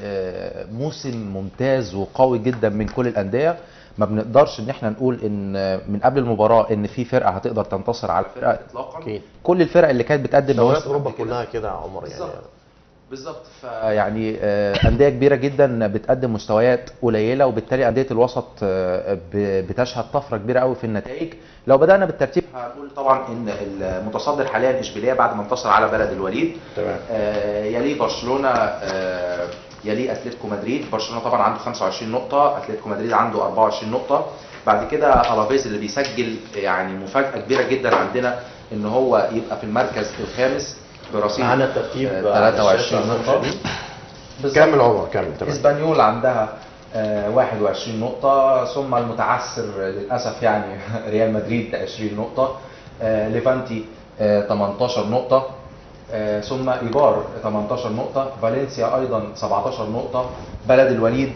آه، موسم ممتاز وقوي جدا من كل الانديه ما بنقدرش ان احنا نقول ان آه، من قبل المباراه ان في فرقه هتقدر تنتصر على فرقه اطلاقا أكيد. كل الفرق اللي كانت بتقدم دوريات مواسم اوروبا قبل كده كلها كده يا عمر يعني بالظبط. بالظبط فيعني آه، انديه كبيره جدا بتقدم مستويات قليله وبالتالي انديه الوسط آه، ب- بتشهد طفره كبيره قوي في النتائج لو بدانا بالترتيب هنقول طبعا ان المتصدر حاليا اشبيليه بعد ما انتصر على بلد الوليد تمام آه، يليه برشلونه آه، يليه اتلتيكو مدريد برشلونه طبعا عنده 25 نقطه اتلتيكو مدريد عنده 24 نقطه بعد كده الافيز اللي بيسجل يعني مفاجاه كبيره جدا عندنا ان هو يبقى في المركز الخامس برصيد معانا الترتيب آه، على 23 الشاشة نقطه المشاهدين. بالظبط. كمل عمر كمل تمام اسبانيول عندها آه، 21 نقطة ثم المتعثر للأسف يعني ريال مدريد 20 نقطة آه، ليفانتي آه، 18 نقطة آه، ثم إيبار 18 نقطة فالنسيا أيضا 17 نقطة بلد الوليد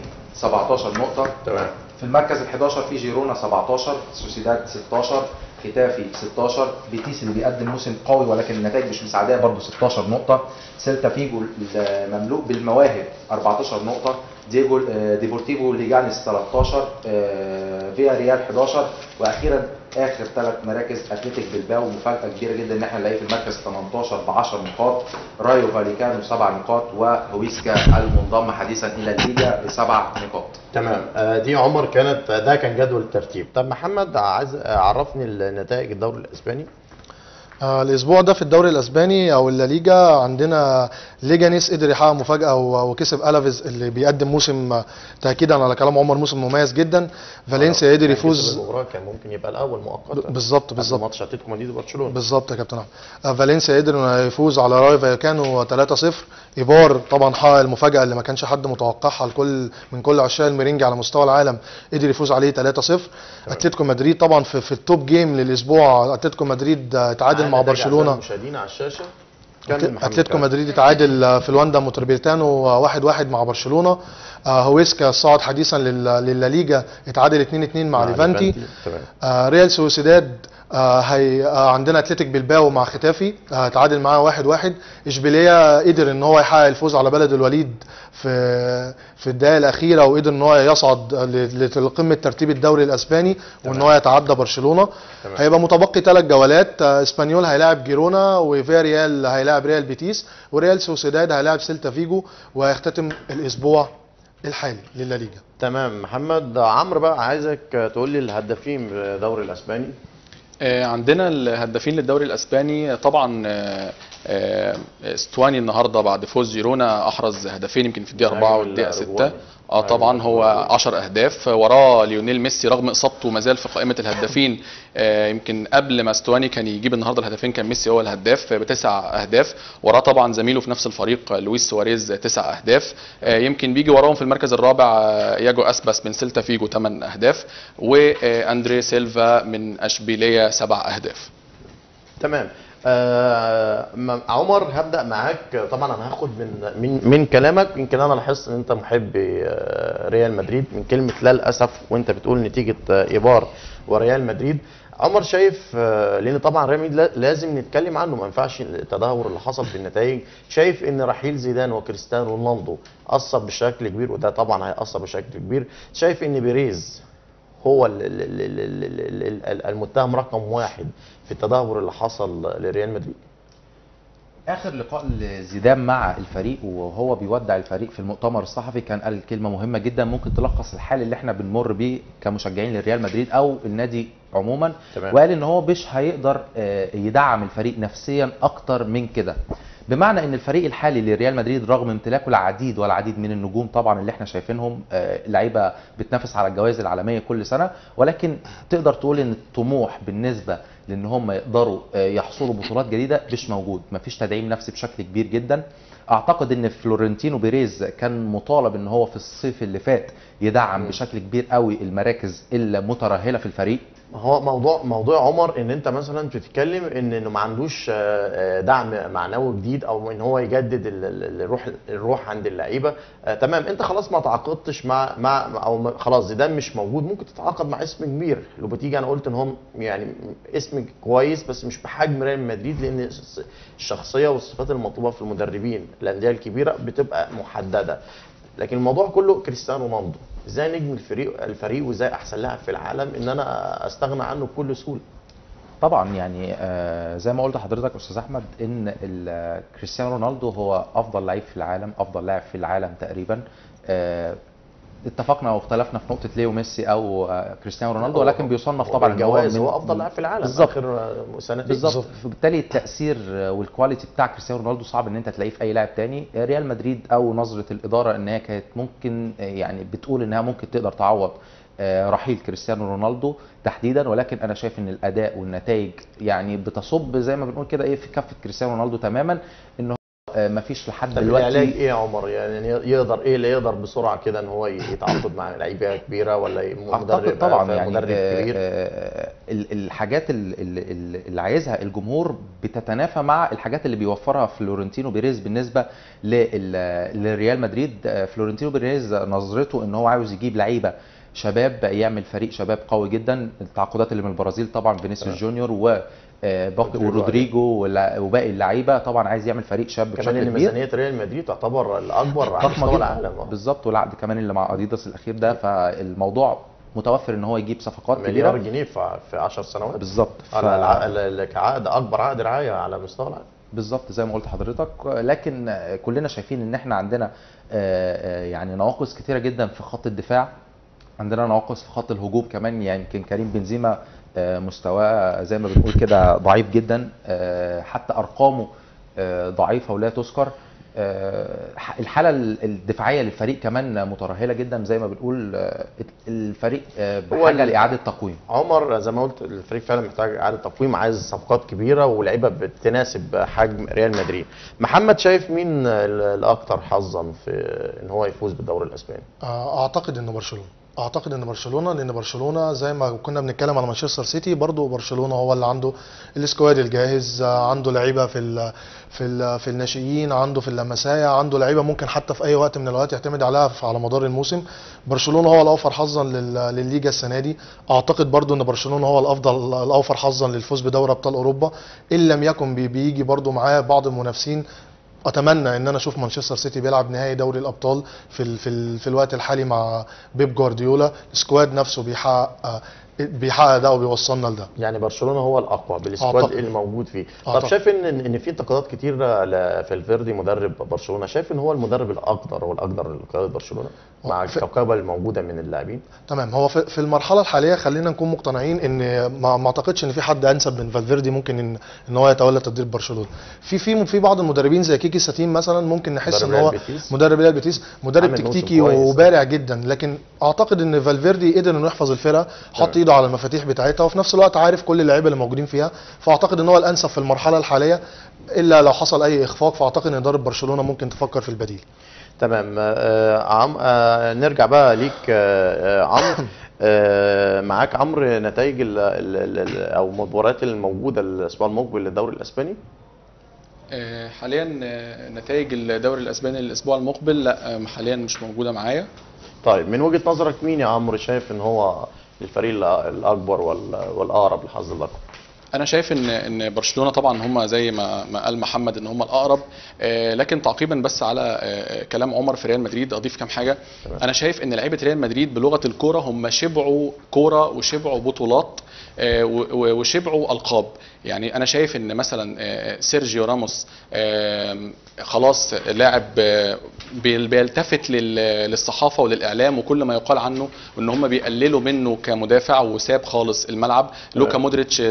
17 نقطة تمام في المركز ال 11 في جيرونا 17 سوسيداد 16 ختافي 16 بيتيس اللي بيقدم موسم قوي ولكن النتائج مش مساعداه برضه 16 نقطة سيلتا فيجو المملوك بالمواهب 14 نقطة ديجو آه، ديبورتيفو ليجانيس 13 آه، فيا ريال 11 واخيرا اخر ثلاث مراكز اتلتيك بلباو مفاجاه كبيره جدا ان احنا نلاقيه في المركز 18 ب 10 نقاط رايو فاليكانو 7 نقاط وهويسكا المنضم حديثا الى الليجا بسبع نقاط تمام آه، دي عمر كانت ده كان جدول الترتيب طب محمد عايز عرفني النتائج الدوري الاسباني آه، الاسبوع ده في الدوري الاسباني او الليجا عندنا ليجانيس قدر يحقق مفاجاه و- وكسب الافيز اللي بيقدم موسم آه، تاكيدا على كلام عمر موسم مميز جدا فالنسيا قدر كان يفوز كسب المباراه كان ممكن يبقى الاول مؤقتا بالظبط قبل بالظبط ماتش اتلتيكو مدريد وبرشلونه بالظبط يا كابتن احمد آه، فالنسيا قدر انه يفوز على راي فايكانو 3-0 ايبار طبعا حقق المفاجاه اللي ما كانش حد متوقعها الكل من كل عشاق الميرينجي على مستوى العالم قدر يفوز عليه 3-0 اتلتيكو مدريد طبعا في, في التوب جيم للاسبوع اتلتيكو مدريد آه، تعادل مع معانا نتائج برشلونه المشاهدين على الشاشه كمل محمد اتلتيكو كمل. مدريد اتعادل آه، في الواندا موتربيرتانو آه، واحد واحد مع برشلونه آه، هويسكا صعد حديثا لل- للليجا اتعادل 2 2 مع, مع ليفانتي ليفانتي، تمام آه، ريال سوسيداد آه، هي آه، عندنا اتلتيك بلباو مع ختافي آه، تعادل معاه واحد واحد اشبيليه قدر ان هو يحقق الفوز على بلد الوليد في في الدقائق الاخيره وقدر ان هو يصعد ل- لقمه ترتيب الدوري الاسباني وان هو يتعدى برشلونه تمام. هيبقى متبقي ثلاث جولات آه، اسبانيول هيلاعب جيرونا وفيا ريال هيلاعب ريال بيتيس وريال سوسيداد هيلاعب سيلتا فيجو وهيختتم الاسبوع الحالي للليجا تمام محمد عمرو بقى عايزك تقول لي الهدافين بالدوري الاسباني آه، عندنا الهدافين للدوري الاسباني طبعا آه، آه، استواني النهارده بعد فوز جيرونا احرز هدفين يمكن في الدقيقه 4 والدقيقه 6 اه طبعا هو 10 اهداف وراه ليونيل ميسي رغم اصابته ما زال في قائمه الهدافين آه، يمكن قبل ما استواني كان يجيب النهارده الهدفين كان ميسي هو الهداف بتسع اهداف وراه طبعا زميله في نفس الفريق لويس سواريز تسع اهداف آه، يمكن بيجي وراهم في المركز الرابع آه، ياجو اسباس من سيلتا فيجو 8 اهداف واندري سيلفا من اشبيليه سبع اهداف تمام آه م- عمر هبدا معاك طبعا انا هاخد من من من كلامك يمكن انا لاحظت ان انت محب آه، ريال مدريد من كلمه لا للاسف وانت بتقول نتيجه آه، ايبار وريال مدريد عمر شايف آه، لان طبعا ريال مدريد لا- لازم نتكلم عنه ما ينفعش التدهور اللي حصل في النتائج شايف ان رحيل زيدان وكريستيانو رونالدو اثر بشكل كبير وده طبعا هياثر بشكل كبير شايف ان بيريز هو ال- ال- ال- ال- ال- ال- ال- المتهم رقم واحد في التدهور اللي حصل لريال مدريد اخر لقاء لزيدان مع الفريق وهو بيودع الفريق في المؤتمر الصحفي كان قال كلمه مهمه جدا ممكن تلخص الحال اللي احنا بنمر بيه كمشجعين لريال مدريد او النادي عموما تمام. وقال ان هو مش هيقدر آه، يدعم الفريق نفسيا اكتر من كده بمعنى ان الفريق الحالي لريال مدريد رغم امتلاكه العديد والعديد من النجوم طبعا اللي احنا شايفينهم آه، لعيبه بتنافس على الجوائز العالميه كل سنه ولكن تقدر تقول ان الطموح بالنسبه لان هم يقدروا آه، يحصلوا بطولات جديده مش موجود مفيش تدعيم نفسي بشكل كبير جدا اعتقد ان فلورنتينو بيريز كان مطالب ان هو في الصيف اللي فات يدعم بشكل كبير قوي المراكز المترهله في الفريق هو موضوع موضوع عمر ان انت مثلا بتتكلم ان انه ما عندوش آه، آه، دعم معنوي جديد او ان هو يجدد ال- ال- الروح الروح عند اللعيبه آه، تمام انت خلاص ما تعاقدتش مع مع او ما- خلاص زيدان مش موجود ممكن تتعاقد مع اسم كبير لوبوتيجي انا قلت ان هم يعني اسم كويس بس مش بحجم ريال مدريد لان الس- الشخصيه والصفات المطلوبه في المدربين الانديه الكبيره بتبقى محدده لكن الموضوع كله كريستيانو رونالدو ازاي نجم الفريق الفريق وازاي احسن لاعب في العالم ان انا استغنى عنه بكل سهوله طبعا يعني آه، زي ما قلت لحضرتك استاذ احمد ان ال- كريستيانو رونالدو هو افضل لعيب في العالم افضل لاعب في العالم تقريبا آه، اتفقنا واختلفنا في نقطه ليو ميسي او آه، كريستيانو رونالدو ولكن بيصنف طبعا ان هو الجواز من هو افضل لاعب في العالم بالظبط. اخر سنتين بالظبط فبالتالي التاثير والكواليتي بتاع كريستيانو رونالدو صعب ان انت تلاقيه في اي لاعب تاني ريال مدريد او نظره الاداره ان هي كانت ممكن يعني بتقول انها ممكن تقدر تعوض آه، رحيل كريستيانو رونالدو تحديدا ولكن انا شايف ان الاداء والنتائج يعني بتصب زي ما بنقول كده ايه في كفه كريستيانو رونالدو تماما ان هو آه، مفيش لحد طب العلاج دلوقتي ايه يا عمر يعني يقدر ايه اللي يقدر بسرعه كده ان هو يتعاقد مع لعيبه كبيره ولا مدرب اعتقد طبعا يعني مدرب آه، كبير آه، ال- الحاجات ال- ال- ال- اللي عايزها الجمهور بتتنافى مع الحاجات اللي بيوفرها فلورنتينو بيريز بالنسبه لل- لريال مدريد آه، فلورنتينو بيريز نظرته ان هو عاوز يجيب لعيبه شباب يعمل فريق شباب قوي جدا التعاقدات اللي من البرازيل طبعا فينيسيوس جونيور و آه، باقي- رودريجو. ورودريجو ولا- وباقي اللعيبه طبعا عايز يعمل فريق شاب كمان بشكل ان كبير ميزانيه ريال مدريد تعتبر الاكبر على ضخمه مستوى جدا العالم آه. بالظبط والعقد كمان اللي مع اديداس الاخير ده فالموضوع متوفر ان هو يجيب صفقات مليار كبيره جنيه في في 10 سنوات بالظبط ف- على الع- كعقد اكبر عقد رعايه على مستوى العالم بالظبط زي ما قلت لحضرتك لكن كلنا شايفين ان احنا عندنا آه، آه، يعني نواقص كتيره جدا في خط الدفاع عندنا نواقص في خط الهجوم كمان يعني يمكن كريم بنزيما آه، مستواه زي ما بنقول كده ضعيف جدا آه، حتى ارقامه آه، ضعيفه ولا تذكر آه، الحاله الدفاعيه للفريق كمان مترهله جدا زي ما بنقول آه، الفريق آه، هو بحاجه ال- لاعاده تقويم عمر زي ما قلت الفريق فعلا محتاج اعاده تقويم عايز صفقات كبيره ولعيبه بتناسب حجم ريال مدريد محمد شايف مين ال- الاكثر حظا في ان هو يفوز بالدوري الاسباني آه، اعتقد انه برشلونه اعتقد ان برشلونه لان برشلونه زي ما كنا بنتكلم على مانشستر سيتي برضو برشلونه هو اللي عنده السكواد الجاهز آه، عنده لعيبه في ال في ال في الناشئين عنده في اللمسايه عنده لعيبه ممكن حتى في اي وقت من الاوقات يعتمد عليها في- على مدار الموسم برشلونه هو الاوفر حظا لل- للليجا السنه دي اعتقد برضو ان برشلونه هو الافضل الاوفر حظا للفوز بدوري ابطال اوروبا ان لم يكن بي- بيجي برضو معاه بعض المنافسين اتمنى ان انا اشوف مانشستر سيتي بيلعب نهائي دوري الابطال في ال في, ال في الوقت الحالي مع بيب جوارديولا السكواد نفسه بيحقق آه، بيحقق ده وبيوصلنا لده يعني برشلونه هو الاقوى بالسكواد أعتقد. اللي موجود فيه طب أعتقد. شايف ان ان في انتقادات كتير لفالفيردي مدرب برشلونه شايف ان هو المدرب الاقدر والاقدر لقياده برشلونه مع في- الكوكبه الموجوده من اللاعبين تمام هو في, في المرحله الحاليه خلينا نكون مقتنعين ان ما, ما اعتقدش ان في حد انسب من فالفيردي ممكن ان, ان هو يتولى تدريب برشلونه في في في بعض المدربين زي كيكي ساتين مثلا ممكن نحس مدرب ان هو ريال بيتيس. مدرب ريال بيتيس مدرب عامل موسم تكتيكي كويس. وبارع جدا لكن اعتقد ان فالفيردي قدر انه يحفظ الفرقه حط تمام. ايده على المفاتيح بتاعتها وفي نفس الوقت عارف كل اللعيبه اللي موجودين فيها فاعتقد ان هو الانسب في المرحله الحاليه الا لو حصل اي اخفاق فاعتقد ان اداره برشلونه ممكن تفكر في البديل تمام آه عم آه نرجع بقى ليك آه آه، عمرو آه معاك عمرو نتائج ال ال ال او المباريات الموجوده الاسبوع المقبل للدوري الاسباني آه، حاليا آه، نتائج الدوري الاسباني الاسبوع المقبل لا آه، حاليا مش موجوده معايا طيب من وجهه نظرك مين يا عمرو شايف ان هو الفريق الأ- الاكبر وال- والاقرب للحظ الاكبر انا شايف ان ان برشلونه طبعا هم زي ما ما قال محمد ان هم الاقرب آه، لكن تعقيبا بس على آه، كلام عمر في ريال مدريد اضيف كام حاجه تمام. انا شايف ان لعيبه ريال مدريد بلغه الكوره هم شبعوا كوره وشبعوا بطولات آه، و- و- وشبعوا القاب يعني انا شايف ان مثلا آه، سيرجيو راموس آه، خلاص لاعب آه، بي- بيلتفت لل- للصحافه وللاعلام وكل ما يقال عنه وان هم بيقللوا منه كمدافع وساب خالص الملعب لوكا مودريتش تفرغ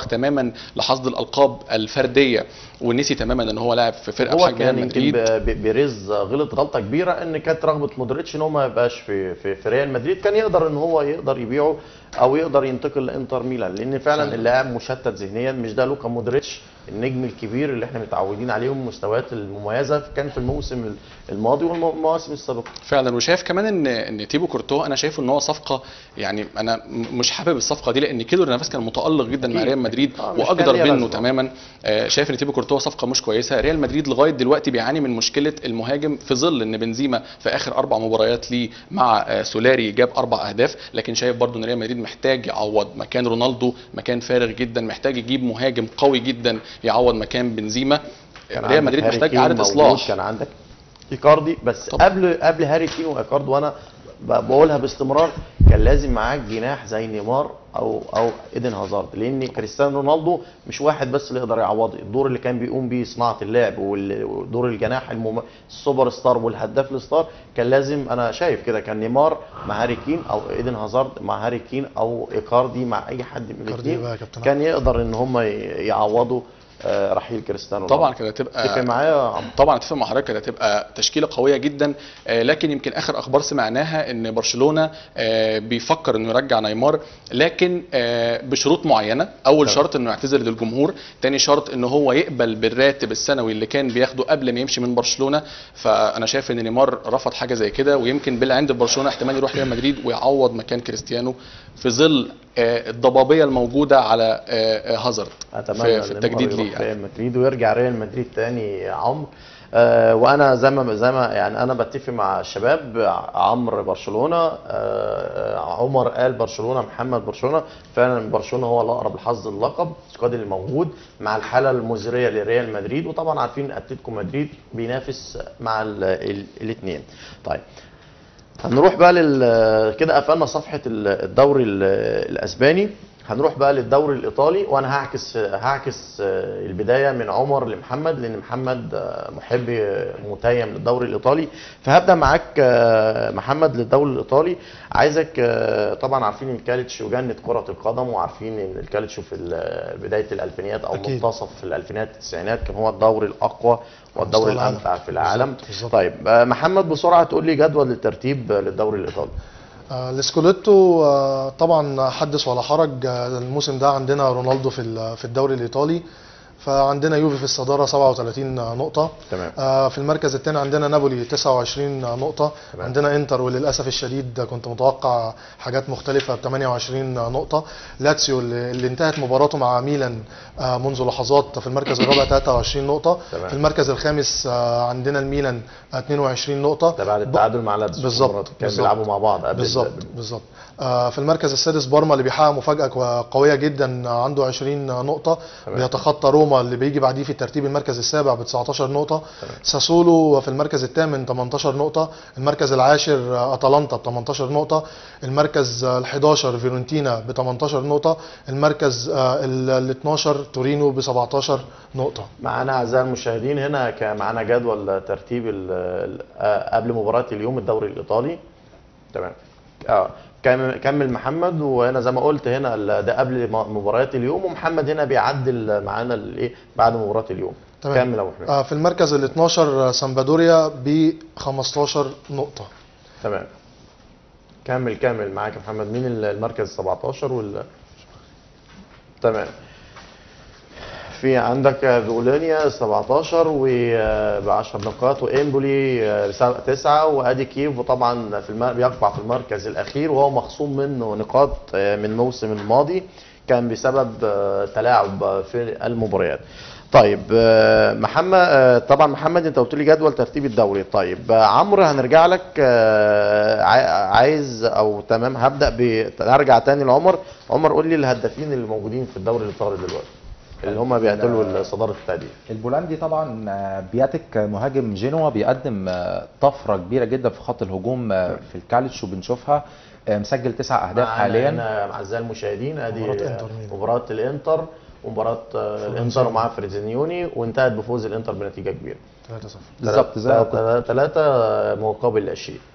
تماما لحصد الالقاب الفرديه ونسي تماما ان هو لاعب في فرقه هو بحجم كان ريال يمكن مدريد ب- ب- بيريز غلط غلطه كبيره ان كانت رغبه مودريتش ان هو ما يبقاش في في, في ريال مدريد كان يقدر ان هو يقدر يبيعه او يقدر ينتقل لانتر ميلان لان فعلا اللاعب مشتت ذهنيا مش ده لوكا مودريتش النجم الكبير اللي احنا متعودين عليه والمستويات المميزه كان في الموسم الماضي والمواسم السابقه فعلا وشايف كمان ان ان تيبو كورتوا انا شايفه ان هو صفقه يعني انا م- مش حابب الصفقه دي لان كيلور نافاس كان متالق جدا مع أكيد. ريال مدريد آه، مش واقدر كان ليها منه لازمة. تماما آه، شايف ان تيبو كورتوا صفقه مش كويسه ريال مدريد لغايه دلوقتي بيعاني من مشكله المهاجم في ظل ان بنزيما في اخر اربع مباريات ليه مع آه، سولاري جاب اربع اهداف لكن شايف برضو ان ريال مدريد محتاج يعوض مكان رونالدو مكان فارغ جدا محتاج يجيب مهاجم قوي جدا يعوض مكان بنزيما كان ريال عندك مدريد هاري محتاج كين اعاده موجود، اصلاح كان عندك ايكاردي بس طبعا. قبل قبل هاري كين وايكاردي وانا ب- بقولها باستمرار كان لازم معاك جناح زي نيمار او او ايدن هازارد لان كريستيانو رونالدو مش واحد بس اللي يقدر يعوضه الدور اللي كان بيقوم بيه صناعه اللعب وال- ودور الجناح المم... السوبر ستار والهداف الستار كان لازم انا شايف كده كان نيمار مع هاري كين او ايدن هازارد مع هاري كين او ايكاردي مع اي حد من إيكاردي الاثنين بقى يا كابتن كان يقدر ان هم ي- يعوضوا آه، رحيل كريستيانو طبعا رونالدو. كده تبقى تتفق معايا يا عمرو؟ طبعا اتفق مع حضرتك كانت هتبقى تشكيله قويه جدا آه، لكن يمكن اخر اخبار سمعناها ان برشلونه آه، بيفكر انه يرجع نيمار لكن آه، بشروط معينه اول تمام. شرط انه يعتذر للجمهور تاني شرط ان هو يقبل بالراتب السنوي اللي كان بياخده قبل ما يمشي من برشلونه فانا شايف ان نيمار رفض حاجه زي كده ويمكن بالعند في برشلونه احتمال يروح ريال مدريد ويعوض مكان كريستيانو في ظل آه، الضبابيه الموجوده على آه، آه، هازارد اتمنى في, في إن التجديد نيمار ليه يروح يعني. ريال مدريد ويرجع ريال مدريد تاني يا عمرو آه وانا زي ما زي ما يعني انا بتفق مع الشباب عمرو برشلونه آه آه، عمر قال برشلونه محمد برشلونه فعلا برشلونه هو الاقرب لحظ اللقب السكواد اللي موجود مع الحاله المزريه لريال مدريد وطبعا عارفين اتلتيكو مدريد بينافس مع الاثنين طيب هنروح بقى لل كده قفلنا صفحه ال- الدوري ال- الاسباني هنروح بقى للدوري الايطالي وانا هعكس هعكس البدايه من عمر لمحمد لان محمد محب متيم للدوري الايطالي فهبدا معاك محمد للدوري الايطالي عايزك طبعا عارفين الكالتش وجنه كره القدم وعارفين ان الكالتشو في ال- بدايه الالفينيات او أكيد. منتصف الالفينات التسعينات كان هو الدوري الاقوى والدوري مستوى العالم. الامتع في العالم بالظبط، بالظبط. طيب آه، محمد بسرعه تقول لي جدول الترتيب للدوري الايطالي آه، الاسكوليتو آه، طبعا حدث ولا حرج آه، الموسم ده عندنا رونالدو في ال- في الدوري الايطالي فعندنا يوفي في الصداره 37 نقطه تمام. آه، في المركز الثاني عندنا نابولي 29 نقطه تمام. عندنا انتر وللاسف الشديد كنت متوقع حاجات مختلفه ب 28 نقطه لاتسيو اللي اللي انتهت مباراته مع ميلان آه، منذ لحظات في المركز الرابع 23 نقطه تمام. في المركز الخامس آه، عندنا الميلان 22 نقطه ده بعد التعادل مع لاتسيو بالظبط، كانوا بالظبط. بيلعبوا مع بعض قبل بالظبط بالظبط آه، في المركز السادس بارما اللي بيحقق مفاجاه قويه جدا آه، عنده 20 نقطه تمام. بيتخطى روما اللي بيجي بعديه في الترتيب المركز السابع ب 19 نقطه ساسولو في المركز الثامن 18 نقطه المركز العاشر آه، اتلانتا ب 18 نقطه المركز ال 11 فيورنتينا ب 18 نقطه المركز ال 12 تورينو ب 17 نقطه معانا اعزائي المشاهدين هنا كان معانا جدول ترتيب ال- ال- آه، قبل مباراه اليوم الدوري الايطالي تمام اه كم- كمل محمد وانا زي ما قلت هنا ال- ده قبل م- مباريات اليوم ومحمد هنا بيعدل معانا الايه بعد مباراه اليوم تمام. كمل يا ابو حميد آه، في المركز ال 12 سامبادوريا ب 15 نقطه تمام كمل كمل معاك يا محمد مين ال- المركز 17 وال تمام في عندك بولونيا 17 وب 10 نقاط وامبولي 9 وادي كييف وطبعا في المر... بيقع في المركز الاخير وهو مخصوم منه نقاط آه، من الموسم الماضي كان بسبب آه، تلاعب في المباريات طيب آه، محمد آه، طبعا محمد انت قلت لي جدول ترتيب الدوري طيب آه، عمرو هنرجع لك آه، عاي- عايز او تمام هبدا ب هرجع تاني لعمر عمر قول لي الهدافين اللي موجودين في الدوري الايطالي دلوقتي اللي هم بيعتلوا صداره التهديف البولندي طبعا آه، بياتك آه، مهاجم جينوا بيقدم آه، طفره كبيره جدا في خط الهجوم آه، في الكالتش وبنشوفها آه، مسجل تسع اهداف معانا حاليا هنا اعزائي المشاهدين ادي مباراة إنتر ميلان. مباراه الانتر ومباراه آه، الانتر ومعاه فريزينيوني وانتهت بفوز الانتر بنتيجه كبيره 3 0 بالظبط زي ما كنت- ثلاثة مقابل لا شيء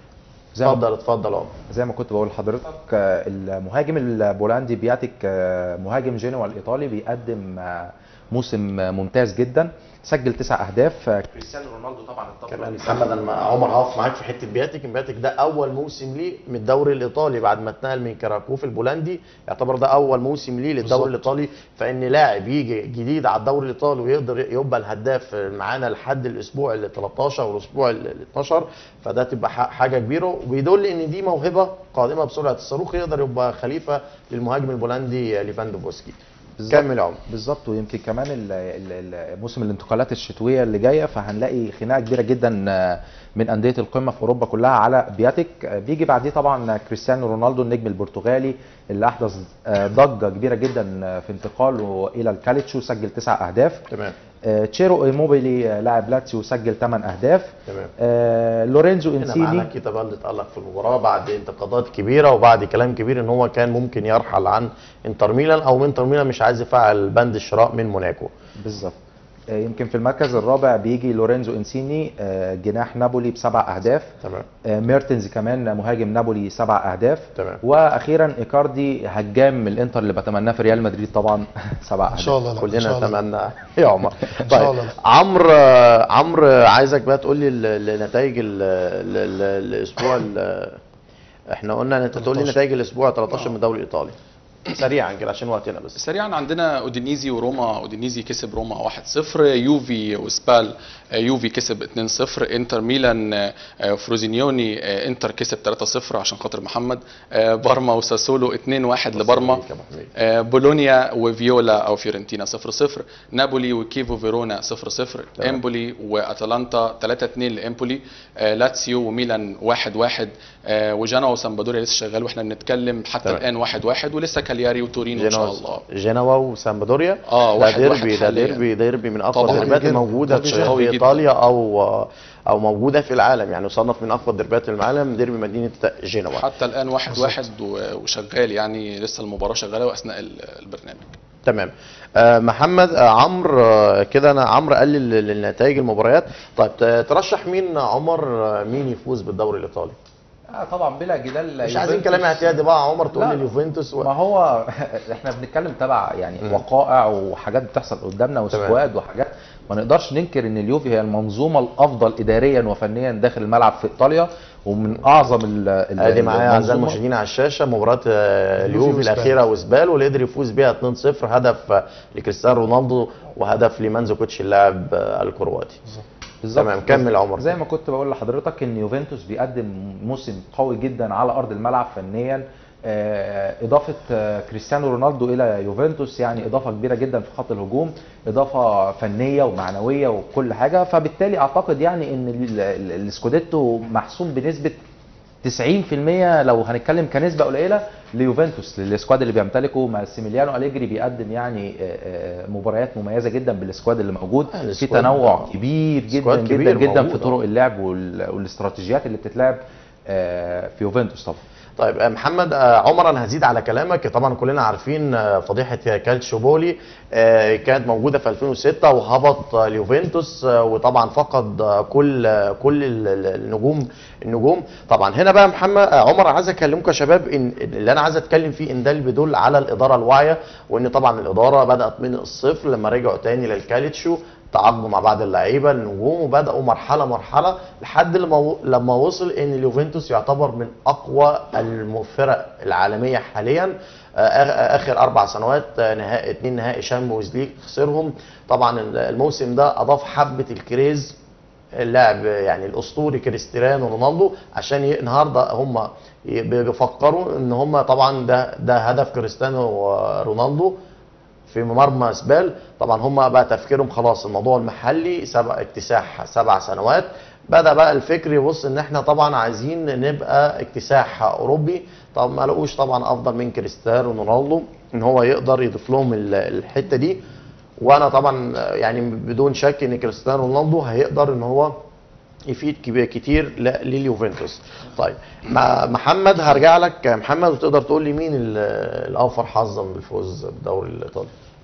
زي ما اتفضل اتفضل اه زي ما كنت بقول لحضرتك آه، المهاجم البولندي بياتيك آه، مهاجم جينوا الايطالي بيقدم آه، موسم آه، ممتاز جدا سجل تسع اهداف آه، كريستيانو رونالدو طبعا الطفرة كمان اللي محمد انا عمر هقف معاك في حته بياتيك بياتيك ده اول موسم ليه من الدوري الايطالي بعد ما اتنقل من كراكوف البولندي يعتبر ده اول موسم ليه للدوري بالظبط. الايطالي فان لاعب يجي جديد على الدوري الايطالي ويقدر يبقى الهداف معانا لحد الاسبوع ال 13 والاسبوع ال 12 فده تبقى ح- حاجه كبيره وبيدل ان دي موهبه قادمه بسرعه الصاروخ يقدر يبقى خليفه للمهاجم البولندي ليفاندوفسكي بالظبط. كمل يا عمر بالظبط ويمكن كمان ال- ال- ال- موسم الانتقالات الشتويه اللي جايه فهنلاقي خناقه كبيره جدا آه، من انديه القمه في اوروبا كلها على بياتيك آه، بيجي بعديه طبعا كريستيانو رونالدو النجم البرتغالي اللي احدث آه، ضجه كبيره جدا آه، في انتقاله الى الكاليتشو سجل تسع اهداف تمام آه، تشيرو ايموبيلي آه، لاعب لاتسيو سجل 8 اهداف تمام آه، لورينزو هنا معانا انسيني كيتا بالدي اتألق في المباراة بعد انتقادات كبيرة وبعد كلام كبير ان هو كان ممكن يرحل عن انتر ميلان او انتر ميلان مش عايز يفعل بند الشراء من موناكو بالظبط آه، يمكن في المركز الرابع بيجي لورينزو انسيني آه، جناح نابولي بسبع اهداف تمام آه، ميرتنز كمان مهاجم نابولي سبع اهداف تمام. واخيرا ايكاردي هجام الانتر اللي بتمناه في ريال مدريد طبعا سبع ان اهداف شاء الله لا ان كلنا شاء الله نتمنى يا عمر إن شاء طيب الله لا. عمرو عمرو عايزك بقى تقول لي ال- النتائج ال- ال- ال- الاسبوع ال- احنا قلنا ان انت تقول لي 13. نتائج الاسبوع 13 من الدوري الايطالي سريعا كده عشان وقتنا بس سريعا عندنا اودينيزي وروما اودينيزي كسب روما 1-0 يوفي وسبال آه، يوفي كسب 2-0 انتر ميلان آه، آه، فروزينيوني آه، انتر كسب 3-0 عشان خاطر محمد آه، بارما وساسولو 2-1 لبارما عليك يا أبو حميد. آه، بولونيا وفيولا او فيورنتينا 0-0 نابولي وكيفو فيرونا 0-0 تمام. امبولي واتلانتا 3-2 لامبولي آه، لاتسيو وميلان 1-1 آه، وجانا وسامبادوريا لسه شغال واحنا بنتكلم حتى تمام. الان 1-1 ولسه كالياري وتورينو ان شاء جنوا الله جنوا وسامبدوريا آه، ده واحد- واحد ديربي ده حالياً. ديربي ديربي من اقوى طبعاً. الديربيات جداً. الموجوده ديربي في قوي في جداً. ايطاليا او او موجوده في العالم يعني يصنف من اقوى الديربيات العالم ديربي مدينه جنوا حتى الان واحد واحد و- وشغال يعني لسه المباراه شغاله واثناء ال- البرنامج تمام آه محمد آه عمرو آه كده انا عمرو قال لي النتائج المباريات طيب ت- ترشح مين عمر آه مين يفوز بالدوري الايطالي آه طبعا بلا جدال مش عايزين يوفنتوس- كلام اعتيادي بقى عمر تقول لا. لي اليوفنتوس و... ما هو احنا بنتكلم تبع يعني مم. وقائع وحاجات بتحصل قدامنا وسكواد وحاجات ما نقدرش ننكر ان اليوفي هي المنظومه الافضل اداريا وفنيا داخل الملعب في ايطاليا ومن اعظم ال ال- ادي معايا اعزائي المنظومة. المشاهدين على الشاشه مباراه آه، اليوفي اليوفي وسبال. الاخيره وسبال واللي قدر يفوز بيها 2-0 هدف آه، لكريستيانو رونالدو وهدف لمانزوكيتش اللاعب آه، الكرواتي بالظبط. تمام، كمل عمر. زي ما كنت بقول لحضرتك ان يوفنتوس بيقدم موسم قوي جدا على ارض الملعب فنيا آه، اضافه آه، كريستيانو رونالدو الى يوفنتوس يعني اضافه كبيره جدا في خط الهجوم اضافه فنيه ومعنويه وكل حاجه فبالتالي اعتقد يعني ان ال- ال- السكوديتو محسوم بنسبه 90% لو هنتكلم كنسبه قليله ليوفنتوس للسكواد اللي بيمتلكه ماسيميليانو اليجري بيقدم يعني آه، آه، مباريات مميزه جدا بالسكواد اللي موجود آه، في السكواد تنوع آه. كبير جدا سكواد جدا كبير جدا موجود، في طرق آه. اللعب وال- والاستراتيجيات اللي بتتلعب آه، في يوفنتوس طبعا طيب آه، محمد آه، عمر انا هزيد على كلامك طبعا كلنا عارفين آه، فضيحه كالتشو بولي آه، كانت موجوده في 2006 وهبط آه، اليوفنتوس آه، وطبعا فقد آه، كل آه، كل ال- ال- النجوم النجوم طبعا هنا بقى محمد آه، عمر عايز اكلمكم يا شباب ان اللي انا عايز اتكلم فيه ان ده اللي بيدل على الاداره الواعيه وان طبعا الاداره بدات من الصفر لما رجعوا تاني للكالتشو تعاقدوا مع بعض اللعيبه النجوم وبداوا مرحله مرحله لحد لما لما وصل ان اليوفنتوس يعتبر من اقوى الفرق العالميه حاليا آه، اخر اربع سنوات آه، نهائي اتنين نهائي شامبيونز ليج خسرهم طبعا الموسم ده اضاف حبه الكريز اللاعب يعني الاسطوري كريستيانو رونالدو عشان ي- النهارده هم ي- بيفكروا ان هم طبعا ده ده هدف كريستيانو رونالدو في مرمى سبال طبعا هم بقى تفكيرهم خلاص الموضوع المحلي سبع اكتساح سبع سنوات بدا بقى الفكر يبص ان احنا طبعا عايزين نبقى اكتساح اوروبي طب ما لقوش طبعا افضل من كريستيانو رونالدو ان هو يقدر يضيف لهم ال- الحته دي وانا طبعا يعني بدون شك ان كريستيانو رونالدو هيقدر ان هو يفيد كبير كتير ل- لليوفنتوس طيب مع محمد هرجع لك يا محمد وتقدر تقول لي مين ال- الاوفر حظا بالفوز بالدوري الايطالي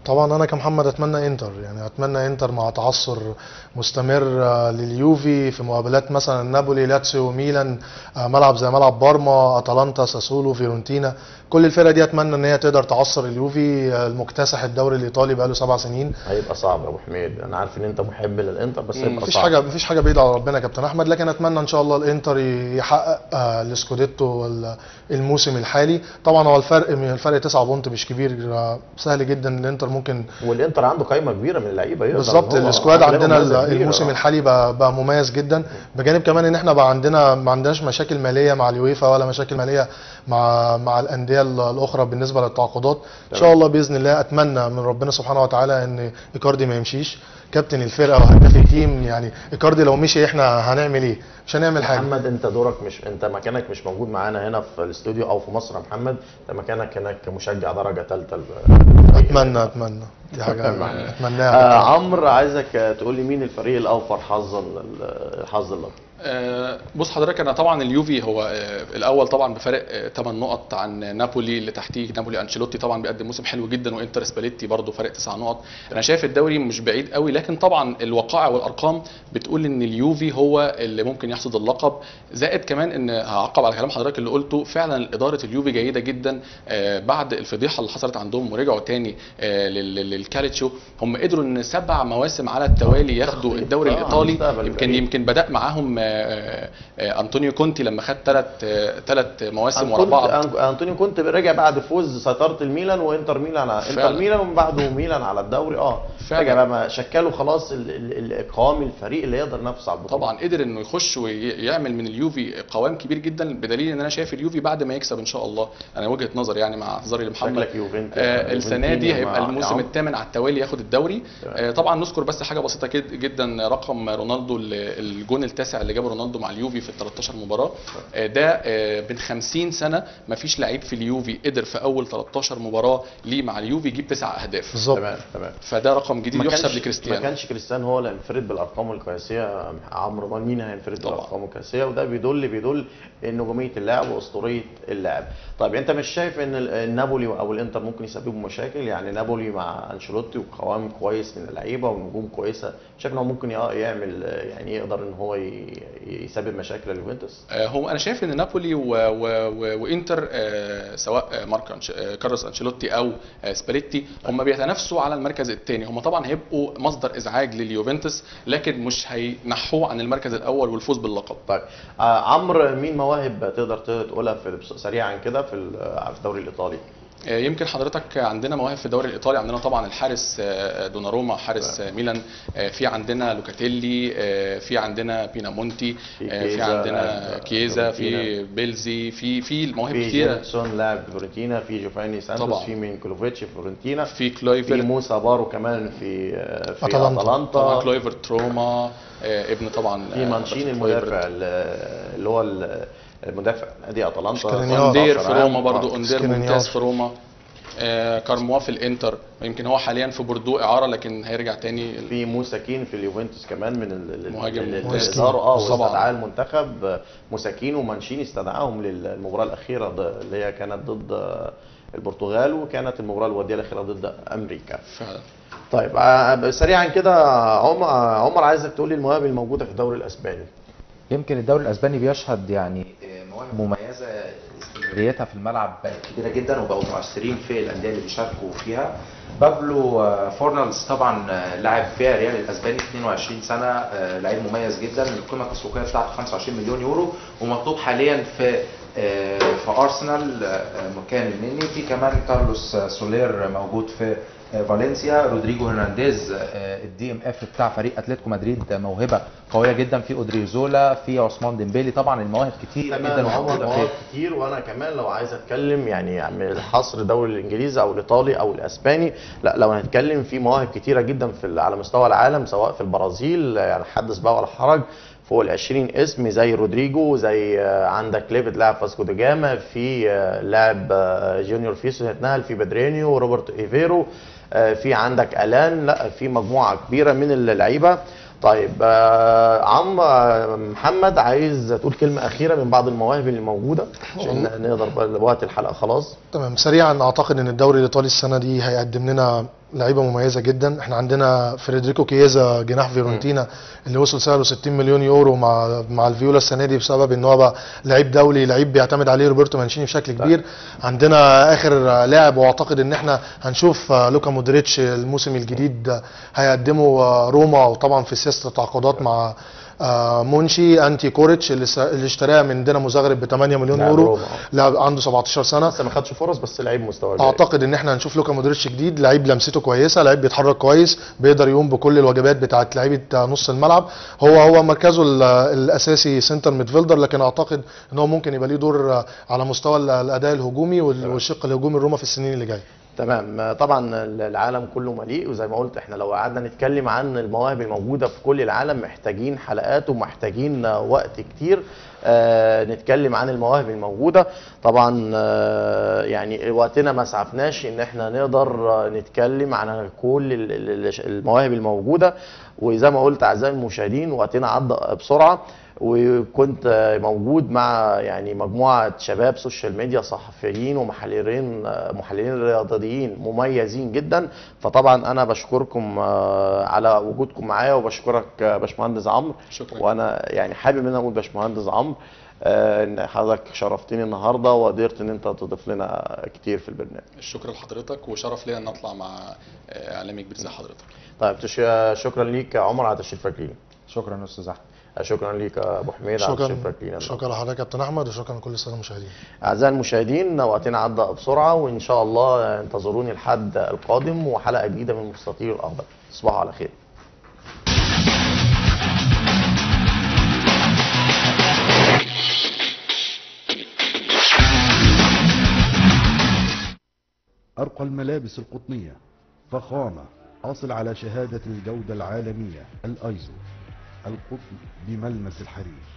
طبعا انا كمحمد اتمنى انتر يعني اتمنى انتر مع تعثر مستمر آه، لليوفي في مقابلات مثلا نابولي لاتسيو ميلان آه، ملعب زي ملعب بارما اتلانتا ساسولو فيورنتينا كل الفرق دي اتمنى ان هي تقدر تعثر اليوفي آه، المكتسح الدوري الايطالي بقاله سبع سنين هيبقى صعب يا ابو حميد انا عارف ان انت محب للانتر بس هيبقى مفيش صعب حاجه مفيش حاجه بعيده على ربنا يا كابتن احمد لكن اتمنى ان شاء الله الانتر يحقق آه، السكوديتو وال- الموسم الحالي طبعا هو الفرق الفرق 9 بونت مش كبير آه، سهل جدا الانتر ممكن والانتر عنده قائمه كبيره من اللعيبه يقدر بالظبط إن هو السكواد عندنا عندنا مميزة ال- كبيرة. الموسم الحالي بقى, بقى مميز جدا بجانب كمان ان احنا بقى عندنا ما عندناش مشاكل ماليه مع اليويفا ولا مشاكل ماليه مع مع الانديه ال- الاخرى بالنسبه للتعاقدات ان شاء الله باذن الله اتمنى من ربنا سبحانه وتعالى ان ايكاردي ما يمشيش كابتن الفرقه وهداف التيم يعني ايكاردي لو مشي احنا هنعمل ايه مش هنعمل حاجه محمد انت دورك مش انت مكانك مش موجود معانا هنا في الاستوديو او في مصر يا محمد انت مكانك هناك مشجع درجه ثالثه اتمنى اتمنى دي حاجه اتمناها آه عمرو عايزك آه، تقول لي مين الفريق الاوفر حظا لل- حظ اللقب آه، بص حضرتك انا طبعا اليوفي هو آه، الاول طبعا بفارق 8 نقط عن نابولي اللي تحتيه نابولي انشيلوتي طبعا بيقدم موسم حلو جدا وانتر سباليتي برضه فارق 9 نقط انا شايف الدوري مش بعيد قوي لكن طبعا الوقائع والارقام بتقول ان اليوفي هو اللي ممكن يحصد اللقب زائد كمان ان هعقب على كلام حضرتك اللي قلته فعلا اداره اليوفي جيده جدا آه، بعد الفضيحه اللي حصلت عندهم ورجعوا تاني آه، لل- لل- للكالتشو هم قدروا ان سبع مواسم على التوالي ياخدوا الدوري آه، الايطالي مستقبل يمكن بعيد. يمكن بدا معاهم آه، آه، آه، انطونيو كونتي لما خد ثلاث ثلاث مواسم ورا كنت بعض أن- انطونيو كنت رجع بعد فوز سيطره الميلان وانتر ميلان على انتر فعلا. ميلان ومن بعده ميلان على الدوري اه فعلا. رجع بقى ما شكلوا خلاص ال- ال- ال- قوام الفريق اللي يقدر ينافس على البطوله طبعا قدر انه يخش ويعمل من اليوفي قوام كبير جدا بدليل ان انا شايف اليوفي بعد ما يكسب ان شاء الله انا وجهه نظري يعني مع اعتذاري لمحمد شكلك يوفنتي آه السنه دي يوفنتيني هيبقى مع- الموسم يا الثامن على التوالي ياخد الدوري تمام. آه طبعا نذكر بس حاجه بسيطه كد- جدا رقم رونالدو ال- الجون التاسع اللي جابه رونالدو مع اليوفي في ال 13 مباراه آه ده آه من 50 سنه ما فيش لعيب في اليوفي قدر في اول 13 مباراه ليه مع اليوفي يجيب تسع اهداف بالظبط تمام تمام فده رقم جديد ما يحسب كانش- ما لكريستيانو كانش كريستيانو هو اللي هينفرد بالارقام القياسيه عمرو امال مين هينفرد طبعا. بالارقام القياسيه وده بيدل بيدل نجوميه اللاعب واسطوريه اللاعب طيب انت مش شايف ان ال- النابولي او الانتر ممكن يسببوا مشاكل يعني نابولي مع انشيلوتي وقوام كويس من اللعيبه ونجوم كويسه شايف ان هو ممكن يع- يعمل يعني يقدر ان هو ي- يسبب مشاكل لليوفنتوس آه، هو انا شايف ان نابولي و... و... و... وانتر آه، سواء آه، مارك أنش... آه، كارلوس انشيلوتي او آه، سباليتي هم بيتنافسوا على المركز الثاني هم طبعا هيبقوا مصدر ازعاج لليوفنتوس لكن مش هينحوه عن المركز الاول والفوز باللقب طيب آه عمرو مين مواهب تقدر تقولها في سريعا كده في ال- في الدوري الايطالي آه، يمكن حضرتك عندنا مواهب في الدوري الايطالي عندنا طبعا الحارس آه، دوناروما حارس آه، ميلان آه، في عندنا لوكاتيلي آه، في عندنا بينامونتي في آه، في كيزا، عندنا لاعب كيزا في فيورنتينا. بيلزي في في المواهب في كتيره جيرتسون لاعب فيورنتينا في جوفاني سانتوس طبعا. في مينكولوفيتش في فيورنتينا في في كلويفر موسى بارو كمان في في أتلانتا. طبعا اتلانتا كلويفر تروما آه، ابن طبعا في آه، مانشيني كلويفر. المدافع ال- اللي هو ال- المدافع نادي اتلانتا شكرينيار. اوندير 19 في روما عام. برضو آه. اوندير سكرينيار. ممتاز في روما آه كارموا في الانتر يمكن هو حاليا في بوردو اعاره لكن هيرجع تاني في موساكين في اليوفنتوس كمان من ال- ال- مهاجم ال- اللي موسكين. ظهروا اه طبعا. واستدعاه المنتخب موساكين ومانشيني استدعاهم للمباراه الاخيره ضد- اللي هي كانت ضد البرتغال وكانت المباراه الوديه الاخيره ضد امريكا فعلا طيب آه، سريعا كده عمر عمر عايزك تقول لي المواهب الموجوده في الدوري الاسباني يمكن الدوري الاسباني بيشهد يعني مواهب مميزه استمراريتها في الملعب بقت كبيره جدا وبقوا مؤثرين في الانديه اللي بيشاركوا فيها بابلو آه، فورنالز طبعا آه، لاعب في ريال الاسباني 22 سنه آه، لعيب مميز جدا القيمه التسويقيه بتاعته 25 مليون يورو ومطلوب حاليا في آه، في ارسنال آه، مكان النني في كمان كارلوس آه، سولير موجود في آه، فالنسيا رودريجو هرنانديز آه، الدي ام اف بتاع فريق اتلتيكو مدريد آه، موهبه قويه جدا في اودريزولا في عثمان ديمبélé طبعا المواهب كتير جدا تمام عمر وموجوده في مواهب كتير وانا كمان لو عايز اتكلم يعني من الحصر الدوري الانجليزي او الايطالي او الاسباني لا لو هنتكلم في مواهب كتيره جدا في ال- على مستوى العالم سواء في البرازيل يعني حدث بقى ولا حرج فوق ال 20 اسم زي رودريجو زي آه، عندك ليفيد لاعب فاسكو دا جاما في آه، لاعب آه، جونيور فيسو هيتنقل في بدرينيو روبرت ايفيرو آه، في عندك الان لا في مجموعه كبيره من اللعيبه طيب آه، عم آه، محمد عايز تقول كلمه اخيره من بعض المواهب اللي موجوده عشان نقدر بقى وقت الحلقه خلاص تمام سريعا اعتقد ان الدوري الايطالي السنه دي هيقدم لنا لعيبه مميزه جدا احنا عندنا فريدريكو كييزا جناح فيورنتينا اللي وصل سعره 60 مليون يورو مع مع الفيولا السنه دي بسبب ان هو بقى لعيب دولي لعيب بيعتمد عليه روبرتو مانشيني بشكل كبير عندنا اخر لاعب واعتقد ان احنا هنشوف آه، لوكا مودريتش الموسم الجديد آه، هيقدمه آه، روما وطبعا في سياسه التعاقدات مع آه، مونشي انتي كوريتش اللي س- اللي اشتراها من دينامو زغرب ب 8 مليون لاعب يورو روما. لاعب عنده 17 سنه لسه ما خدش فرص بس لعيب مستوى جيد. اعتقد ان احنا هنشوف لوكا مودريتش جديد لعيب لمسته كويسه لعيب بيتحرك كويس بيقدر يقوم بكل الواجبات بتاعه لعيبه نص الملعب هو هو مركزه ال- الاساسي سنتر ميدفيلدر لكن اعتقد ان هو ممكن يبقى ليه دور على مستوى ال- الاداء الهجومي وال- والشق الهجومي الروما في السنين اللي جايه تمام طبعا العالم كله مليء وزي ما قلت احنا لو قعدنا نتكلم عن المواهب الموجوده في كل العالم محتاجين حلقات ومحتاجين وقت كتير آه نتكلم عن المواهب الموجوده طبعا آه يعني وقتنا ما اسعفناش ان احنا نقدر آه، نتكلم عن كل ال- ال- ال- المواهب الموجوده وزي ما قلت اعزائي المشاهدين وقتنا عدى بسرعه وكنت موجود مع يعني مجموعه شباب سوشيال ميديا صحفيين ومحللين محللين رياضيين مميزين جدا فطبعا انا بشكركم آه، على وجودكم معايا وبشكرك آه، باشمهندس عمرو شكرا. وانا يعني حابب ان انا اقول باشمهندس عمرو آه، ان حضرتك شرفتني النهارده وقدرت ان انت تضيف لنا كتير في البرنامج الشكر لحضرتك وشرف ليا ان اطلع مع آه، اعلامي كبير زي حضرتك طيب تش- شكرا ليك يا عمر على تشريفك لينا شكرا استاذ احمد شكرا ليك يا ابو حميد على شكرا تشريفك لينا شكرا لحضرتك يا كابتن احمد وشكرا لكل الساده المشاهدين أعزائي المشاهدين وقتنا عدى بسرعة وإن شاء الله انتظروني الحد القادم وحلقة جديدة من مستطيل الأخضر تصبحوا على خير أرقى الملابس القطنية فخامة حاصل على شهادة الجودة العالمية الأيزو القطن بملمس الحرير